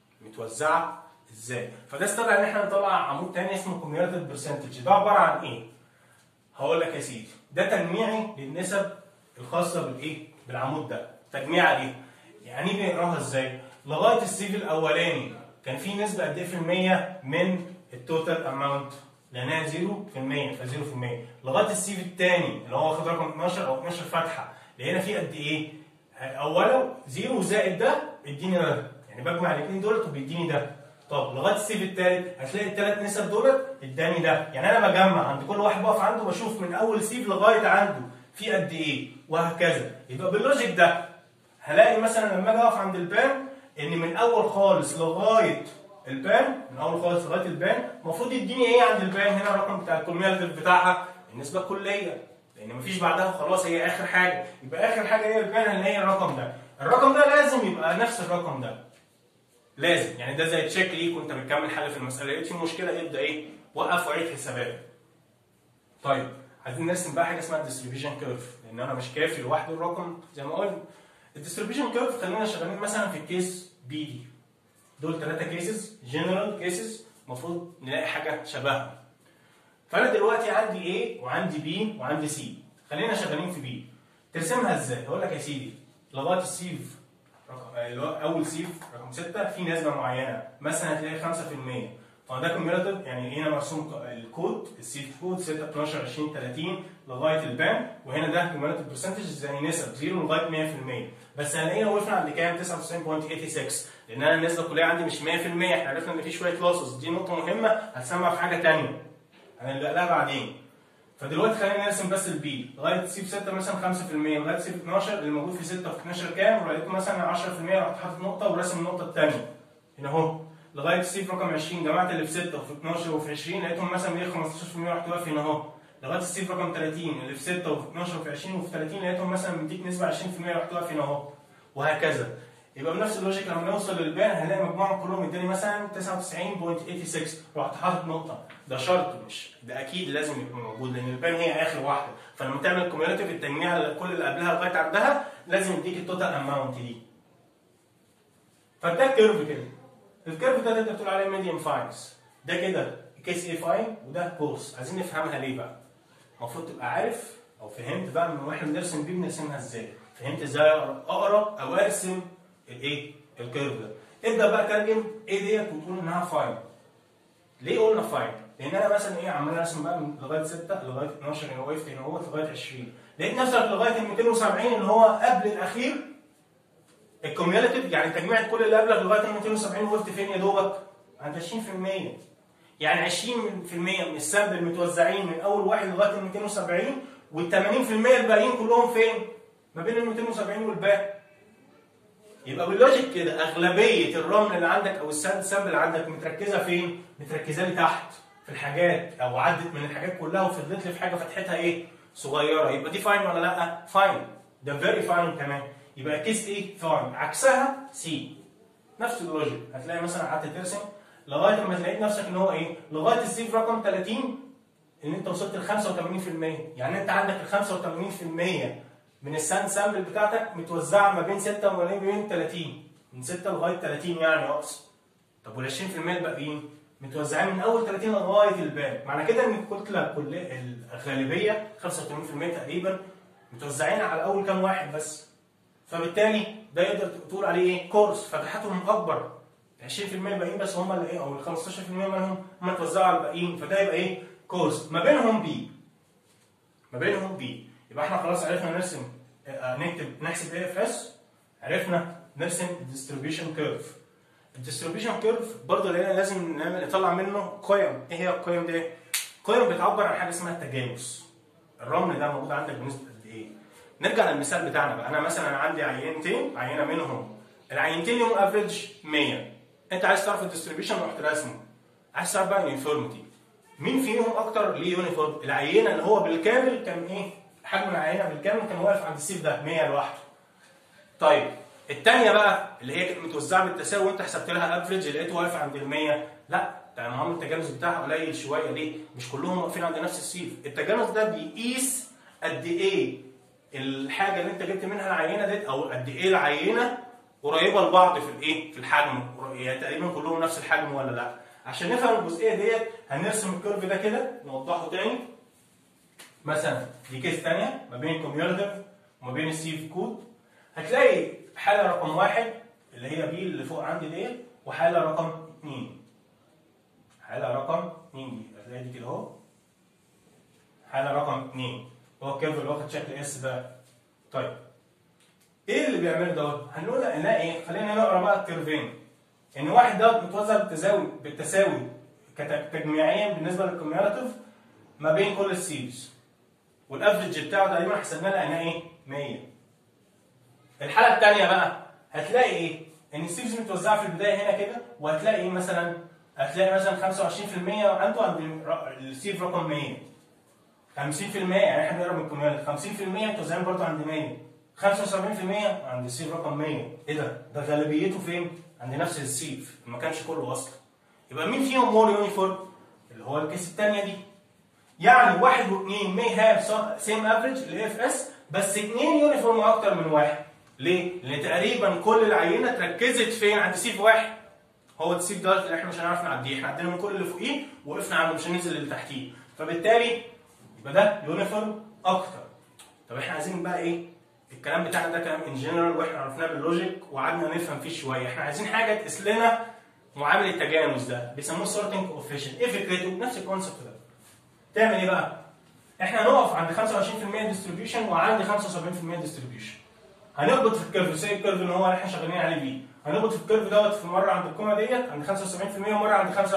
متوزعه ازاي فده استدعى ان احنا نطلع عمود تاني اسمه كوميوليتيف برسنتج ده عباره عن ايه هقول لك يا سيدي ده تجميعي للنسب الخاصه بالايه بالعمود ده تجميعه دي يعني ايه بنقراها ازاي لغايه السيف الاولاني كان في نسبه قد ايه في المية من التوتال اماونت لانها 0% ف 0% لغايه السيف الثاني اللي هو واخد رقم 12 او 12 فتحه لقينا فيه قد ايه اولا 0 زائد ده اديني ده يعني بجمع الاثنين دولت وبيديني ده طب لغايه السيف الثالث هتلاقي الثلاث نسب دولت اداني ده يعني انا بجمع عند كل واحد بقف عنده بشوف من اول سيف لغايه عنده في قد ايه وهكذا يبقى باللوجيك ده هلاقي مثلا لما اجي اقف عند البان ان من اول خالص لغايه البان من اول خالص لغايه البان المفروض يديني ايه عند البان هنا الرقم بتاع الكوميوليتيف بتاعها النسبه الكليه لان مفيش بعدها خلاص هي اخر حاجه يبقى اخر حاجه هي البان اللي هي الرقم ده الرقم ده لازم يبقى نفس الرقم ده لازم يعني ده زي تشيك ليك وانت بتكمل حاجه في المساله لقيت في مشكله ابدا ايه وقف وعيد حسابات طيب عايزين نرسم بقى حاجه اسمها الديستريبيوشن كيرف لان انا مش كافي لوحده الرقم زي ما قلنا الديستريبيوشن كيرف خلينا شغالين مثلا في الكيس بي دي دول ثلاثه كيسز جنرال كيسز المفروض نلاقي حاجه شبهها فانا دلوقتي عندي A وعندي B وعندي C خلينا شغالين في B ترسمها ازاي؟ هقول لك يا سيدي لغايه السيف رقم اللي هو اول سيف رقم 6 في نسبه معينه مثلا هتلاقي 5% فده كوميوليتيف يعني هنا مرسوم الكود السيف كود 6 12 20 30 لغايه البان وهنا ده كوميوليتيف برسنتج زي نسب 0 لغايه 100% بس هنلاقينا وقفنا عند كام 99.86 لان انا النسبه الكليه عندي مش 100% احنا عرفنا ان في شويه لوسز دي نقطه مهمه هتسمع في حاجه ثانيه هنلجا لها بعدين فدلوقتي خلينا نرسم بس البي لغايه سيف 6 مثلا 5% لغايه سيف 12 اللي موجود في 6 وفي 12 كام ولقيت مثلا 10% رحت حاطط نقطه وراسم النقطه الثانيه هنا اهو لغايه السيف رقم 20 جمعت اللي في 6 وفي 12 وفي 20 لقيتهم مثلا 115% رحت واقف هنا اهو لغايه السيف رقم 30 اللي في 6 وفي 12 وفي 20 وفي 30 لقيتهم مثلا مديك نسبه 20% رحت واقف هنا اهو وهكذا يبقى بنفس اللوجيك لما نوصل للبان هنلاقي مجموعهم كلهم اداني مثلا 99.86 رحت حاطط نقطه ده شرط مش ده اكيد لازم يبقى موجود لان البان هي اخر واحده فلما تعمل كوميوليتيف التجميع كل اللي قبلها لغايه عندها لازم يديك التوتال اماونت دي فده كيرف كده الكيرف ده تقدر تقول عليه ميديم فاينز ده كده كيس اي فاين وده كورس عايزين نفهمها ليه بقى المفروض تبقى عارف او فهمت بقى من واحنا بنرسم بيه بنرسمها ازاي فهمت ازاي اقرا او ارسم الايه الكيرف ده ابدا بقى ترجم ايه ديت وتقول انها فاين ليه قلنا فاين لان انا مثلا ايه عمال ارسم بقى من لغايه 6 لغايه 12 هنا وقفت هنا اهوت لغايه 20 لقيت نفسك لغايه ال 270 اللي هو قبل الاخير الكوميوليتيف يعني تجميع كل اللي قبلك لغايه ال 270 وقفت فين يا دوبك؟ عند 20% يعني 20% من السامبل متوزعين من اول واحد لغايه ال 270 وال 80% الباقيين كلهم فين؟ ما بين ال 270 والباقي يبقى باللوجيك كده اغلبيه الرمل اللي عندك او الساند سامبل اللي عندك متركزه فين؟ متركزه لي تحت في الحاجات او عدت من الحاجات كلها وفضلت لي في حاجه فتحتها ايه؟ صغيره يبقى دي فاين ولا لا؟ فاين ده فيري فاين كمان يبقى كيس ايه؟ فاين عكسها سي نفس اللوجيك هتلاقي مثلا قعدت ترسم لغايه ما تلاقي نفسك ان هو ايه؟ لغايه السيف رقم 30 ان انت وصلت ل 85% يعني انت عندك ال 85% من الساند سامبل بتاعتك متوزعه ما بين 6 وما بين 30 من 6 لغايه 30 يعني اقصد طب وال 20% الباقيين متوزعين من اول 30 لغايه الباقي معنى كده ان الكتله كل الغالبيه 85% تقريبا متوزعين على اول كام واحد بس فبالتالي ده يقدر تقول عليه ايه كورس فتحاتهم اكبر 20% الباقيين بس هم اللي ايه او ال 15% منهم هم اتوزعوا على الباقيين فده يبقى ايه كورس ما بينهم بي ما بينهم بي يبقى احنا خلاص عرفنا نرسم آه، نكتب نحسب اي اف اس عرفنا نرسم الديستريبيوشن كيرف الديستريبيوشن كيرف برضه لقينا لازم نعمل نطلع منه قيم ايه هي القيم دي؟ قيم بتعبر عن حاجه اسمها التجانس الرمل ده موجود عندك بنسبه قد ايه؟ نرجع للمثال بتاعنا بقى انا مثلا عندي عينتين عينه منهم العينتين ليهم افريج 100 انت عايز تعرف الديستريبيوشن رحت راسمه عايز تعرف بقى اليونيفورميتي مين فيهم اكتر ليه يونيفورم العينه اللي هو بالكامل كان ايه حجم العينه بالكامل كان واقف عند السيف ده 100 لوحده طيب الثانيه بقى اللي هي كانت متوزعه بالتساوي وانت حسبت لها افريج لقيته واقف عند ال 100 لا ده معامل التجانس بتاعها قليل شويه ليه؟ مش كلهم واقفين عند نفس السيف التجانس ده بيقيس قد ايه الحاجه اللي انت جبت منها العينه ديت او قد ايه العينه قريبه لبعض في الايه؟ في الحجم يعني تقريبا كلهم نفس الحجم ولا لا؟ عشان نفهم الجزئيه ديت هنرسم الكيرف ده كده نوضحه تاني مثلا دي كيس ثانيه ما بين الكوميوليتيف وما بين السيف كود هتلاقي حاله رقم واحد اللي هي بي اللي فوق عندي ديت وحاله رقم اثنين حاله رقم اثنين دي هتلاقي دي كده اهو حاله رقم اثنين هو الكيرف اللي واخد شكل اس ده طيب ايه اللي بيعمله دوت؟ هنقول نلاقي ايه؟ خلينا نقرا بقى الكيرفين ان واحد دوت متوزع بالتساوي بالتساوي تجميعيا بالنسبه للكوميولاتيف ما بين كل السيلز والافرج بتاعه تقريبا حسبناه لقيناه ايه؟ 100 الحاله الثانيه بقى هتلاقي ايه؟ ان السيلز متوزعه في البدايه هنا كده وهتلاقي ايه مثلا؟ هتلاقي مثلا 25% عنده عند السيف رقم 100 50% يعني احنا بنقرا من الكوميولاتيف 50% متوزعين برضه عند 100 75% عند السيف رقم 100 ايه ده؟ ده غالبيته فين؟ عند نفس السيف ما كانش كله اصلا يبقى مين فيهم مور يونيفورم؟ اللي هو الكيس الثانيه دي يعني واحد واثنين may have same average اللي اف اس بس اثنين يونيفورم اكتر من واحد ليه؟ لان تقريبا كل العينه اتركزت فين؟ عند سيف واحد هو السيف ده اللي احنا مش هنعرف نعديه احنا عدينا من كل اللي فوقيه وقفنا عنده مش هننزل اللي تحتيه فبالتالي يبقى ده يونيفورم اكتر طب احنا عايزين بقى ايه؟ الكلام بتاعنا ده كلام ان جنرال واحنا عرفناه باللوجيك وقعدنا نفهم فيه شويه احنا عايزين حاجه تقيس لنا معامل التجانس ده بيسموه سورتنج كوفيشن ايه فكرته نفس الكونسبت ده تعمل ايه بقى احنا هنقف عند 25% ديستريبيوشن وعند 75% ديستريبيوشن هنربط في الكيرف زي الكيرف اللي هو احنا شغالين عليه بيه هنربط في الكيرف دوت في مره عند الكومه ديت عند 75% ومره عند 25%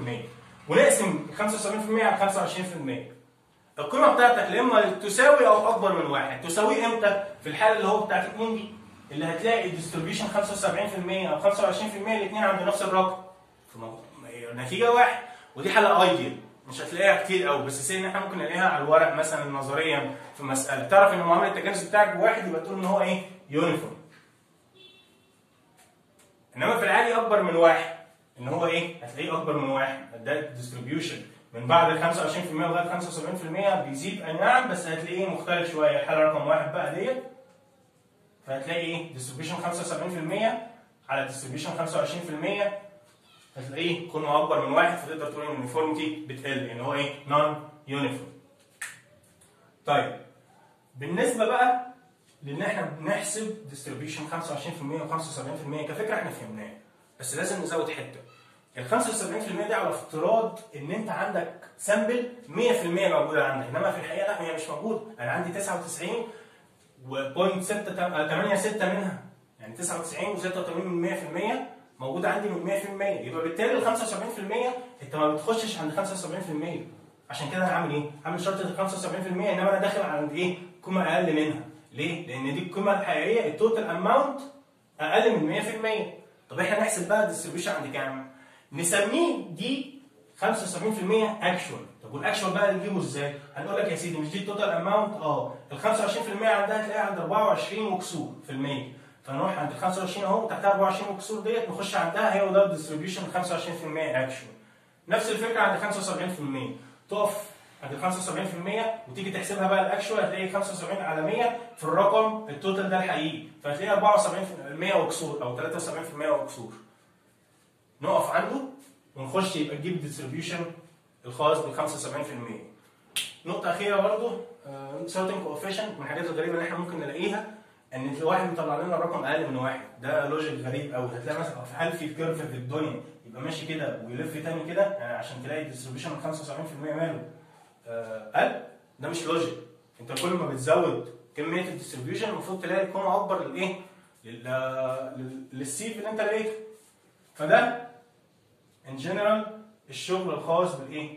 ونقسم 75% على 25% القيمه بتاعتك يا اما تساوي او اكبر من واحد تساوي امتى في الحاله اللي هو بتاعت الاثنين دي اللي هتلاقي الديستريبيوشن 75% او 25% الاثنين عند نفس الرقم النتيجه واحد ودي حاله ايديال مش هتلاقيها كتير قوي بس سي ان احنا ممكن نلاقيها على الورق مثلا نظريا في مساله تعرف ان معامله التجانس بتاعك بواحد يبقى تقول ان هو ايه يونيفورم انما في العادي اكبر من واحد ان هو ايه هتلاقيه اكبر من واحد ده الديستريبيوشن من بعد ال 25% لغايه 75% بيزيد اي نعم بس هتلاقيه مختلف شويه الحاله رقم واحد بقى ديت فهتلاقي ايه ديستريبيوشن 75% على ديستريبيوشن 25% هتلاقيه قيمه اكبر من واحد فتقدر تقول ان اليونيفورميتي بتقل ان هو ايه نون يونيفورم طيب بالنسبه بقى لان احنا بنحسب ديستريبيوشن 25% و75% كفكره احنا فهمناها بس لازم نزود حته ال 75% دي على افتراض ان انت عندك سامبل 100% موجوده عندك انما في الحقيقه لا هي مش موجوده انا عندي 99 و.6 86 منها يعني 99 و86 من 100% موجوده عندي من 100% يبقى بالتالي ال 75% انت ما بتخشش عند 75% عشان كده انا عامل ايه؟ عامل شرط ال 75% انما انا داخل عند ايه؟ قيمه اقل منها ليه؟ لان دي القيمه الحقيقيه التوتال اماونت اقل من 100% طب احنا نحسب بقى الديستريبيوشن عند كام؟ نسميه دي 75% اكشوال طب والاكشوال بقى نجيبه ازاي؟ هنقول لك يا سيدي مش دي التوتال اماونت؟ اه ال 25% عندها تلاقيها عند 24 وكسور في المية فنروح عند ال 25 اهو تحتها 24 وكسور ديت نخش عندها هي وده الديستريبيوشن 25% اكشوال نفس الفكره عند 75% تقف عند ال 75% وتيجي تحسبها بقى الاكشوال هتلاقي 75 على 100 في الرقم التوتال ده الحقيقي فهتلاقي 74% وكسور او 73% وكسور نقف عنده ونخش يبقى نجيب الديستريبيوشن الخاص بال 75% نقطة أخيرة برضه سورتنج كوفيشنت من الحاجات الغريبة اللي احنا ممكن نلاقيها ان الواحد مطلع لنا الرقم اقل من واحد ده لوجيك غريب قوي هتلاقي مثلا هل في كيرف في الدنيا يبقى ماشي كده ويلف تاني كده يعني عشان تلاقي الديستريبيوشن من 75% ماله قل ده مش لوجيك انت كل ما بتزود كميه الديستريبيوشن المفروض تلاقي قيمه اكبر للايه؟ للسيف اللي انت لقيته فده ان جنرال الشغل الخاص بالايه؟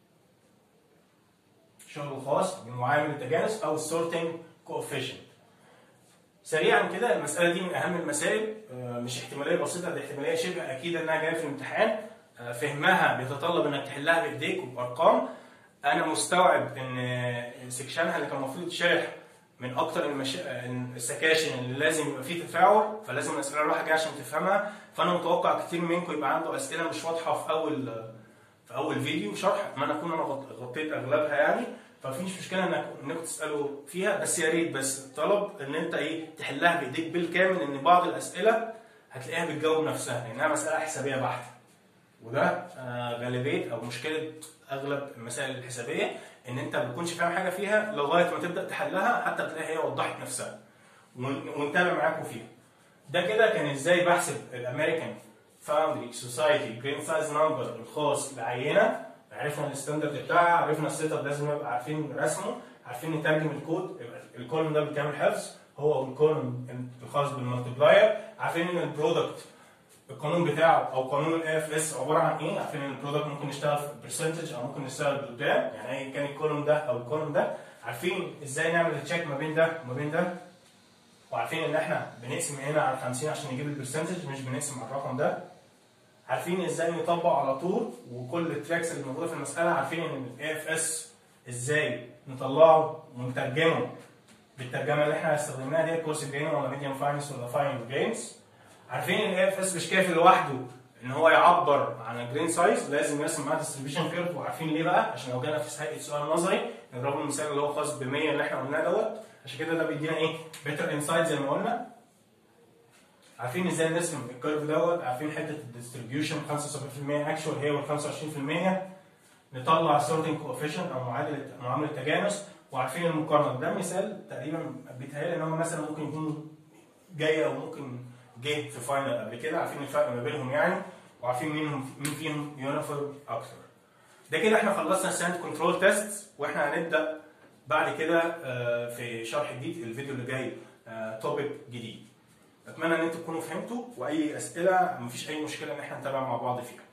الشغل الخاص بمعامل التجانس او السورتنج كوفيشنت سريعا كده المساله دي من اهم المسائل مش احتماليه بسيطه دي احتماليه شبه اكيده انها جايه في الامتحان آه، فهمها بيتطلب انك تحلها بايديك وبارقام انا مستوعب ان سكشنها اللي كان المفروض يتشرح من اكتر المش... السكاشن اللي لازم يبقى فيه تفاعل فلازم الاسئله رايحه جايه عشان تفهمها فانا متوقع كتير منكم يبقى عنده اسئله مش واضحه في اول في اول فيديو شرح اتمنى اكون انا غط- غطيت اغلبها يعني فمفيش مشكله انك انكم تسالوا فيها بس يا ريت بس طلب ان انت ايه تحلها بايديك بالكامل ان بعض الاسئله هتلاقيها بتجاوب نفسها لانها مساله حسابيه بحته وده آه، غالبيه او مشكله اغلب المسائل الحسابيه ان انت ما بتكونش فاهم حاجه فيها لغايه ما تبدا تحلها حتى تلاقيها هي وضحت نفسها ون- ونتابع معاكم فيها ده كده كان ازاي بحسب الامريكان فاوندري سوسايتي جرين سايز نمبر الخاص بعينه عرفنا الستاندرد بتاعها عرفنا السيت اب لازم نبقى عارفين رسمه عارفين نترجم الكود يبقى الكولوم ده بيتعمل حفظ هو الكولوم الخاص بالمالتبلاير عارفين ان البرودكت القانون بتاعه او قانون الاي اف اس عباره عن ايه عارفين ان البرودكت ممكن نشتغل في برسنتج او ممكن نشتغل بالجرام يعني ايا كان الكولوم ده او الكولوم ده عارفين ازاي نعمل تشيك ما بين ده وما بين ده وعارفين ان احنا بنقسم هنا على 50 عشان نجيب البرسنتج مش بنقسم على الرقم ده عارفين ازاي نطبق على طول وكل التراكس اللي موجوده في المساله عارفين ان الاي اف اس ازاي نطلعه ونترجمه بالترجمه اللي احنا استخدمناها دي كورس جرين ولا ميديوم فاينس ولا فاين جرينز عارفين ان الاي اف اس مش كافي لوحده ان هو يعبر عن الجرين سايز لازم يرسم معاه ديستريبيوشن كيرف وعارفين ليه بقى عشان لو جانا في هيئه سؤال نظري نضرب المثال اللي هو خاص ب 100 اللي احنا قلناه دوت عشان كده ده بيدينا ايه بيتر انسايت زي ما قلنا عارفين ازاي نرسم الكيرف دوت عارفين حته الديستريبيوشن 75% اكشوال هي وال 25% نطلع سورتنج كوفيشنت او معادله معامله تجانس وعارفين المقارنه ده مثال تقريبا بيتهيألي ان هو مثلا ممكن يكون جاي او ممكن جه في فاينل قبل كده عارفين الفرق ما بينهم يعني وعارفين مين مين فيهم يونيفورم اكتر ده كده احنا خلصنا الساند كنترول تيست واحنا هنبدا بعد كده آه، في شرح جديد الفيديو اللي جاي توبيك جديد اتمنى ان انتم تكونوا فهمتوا واي اسئله مفيش اي مشكله ان احنا نتابع مع بعض فيها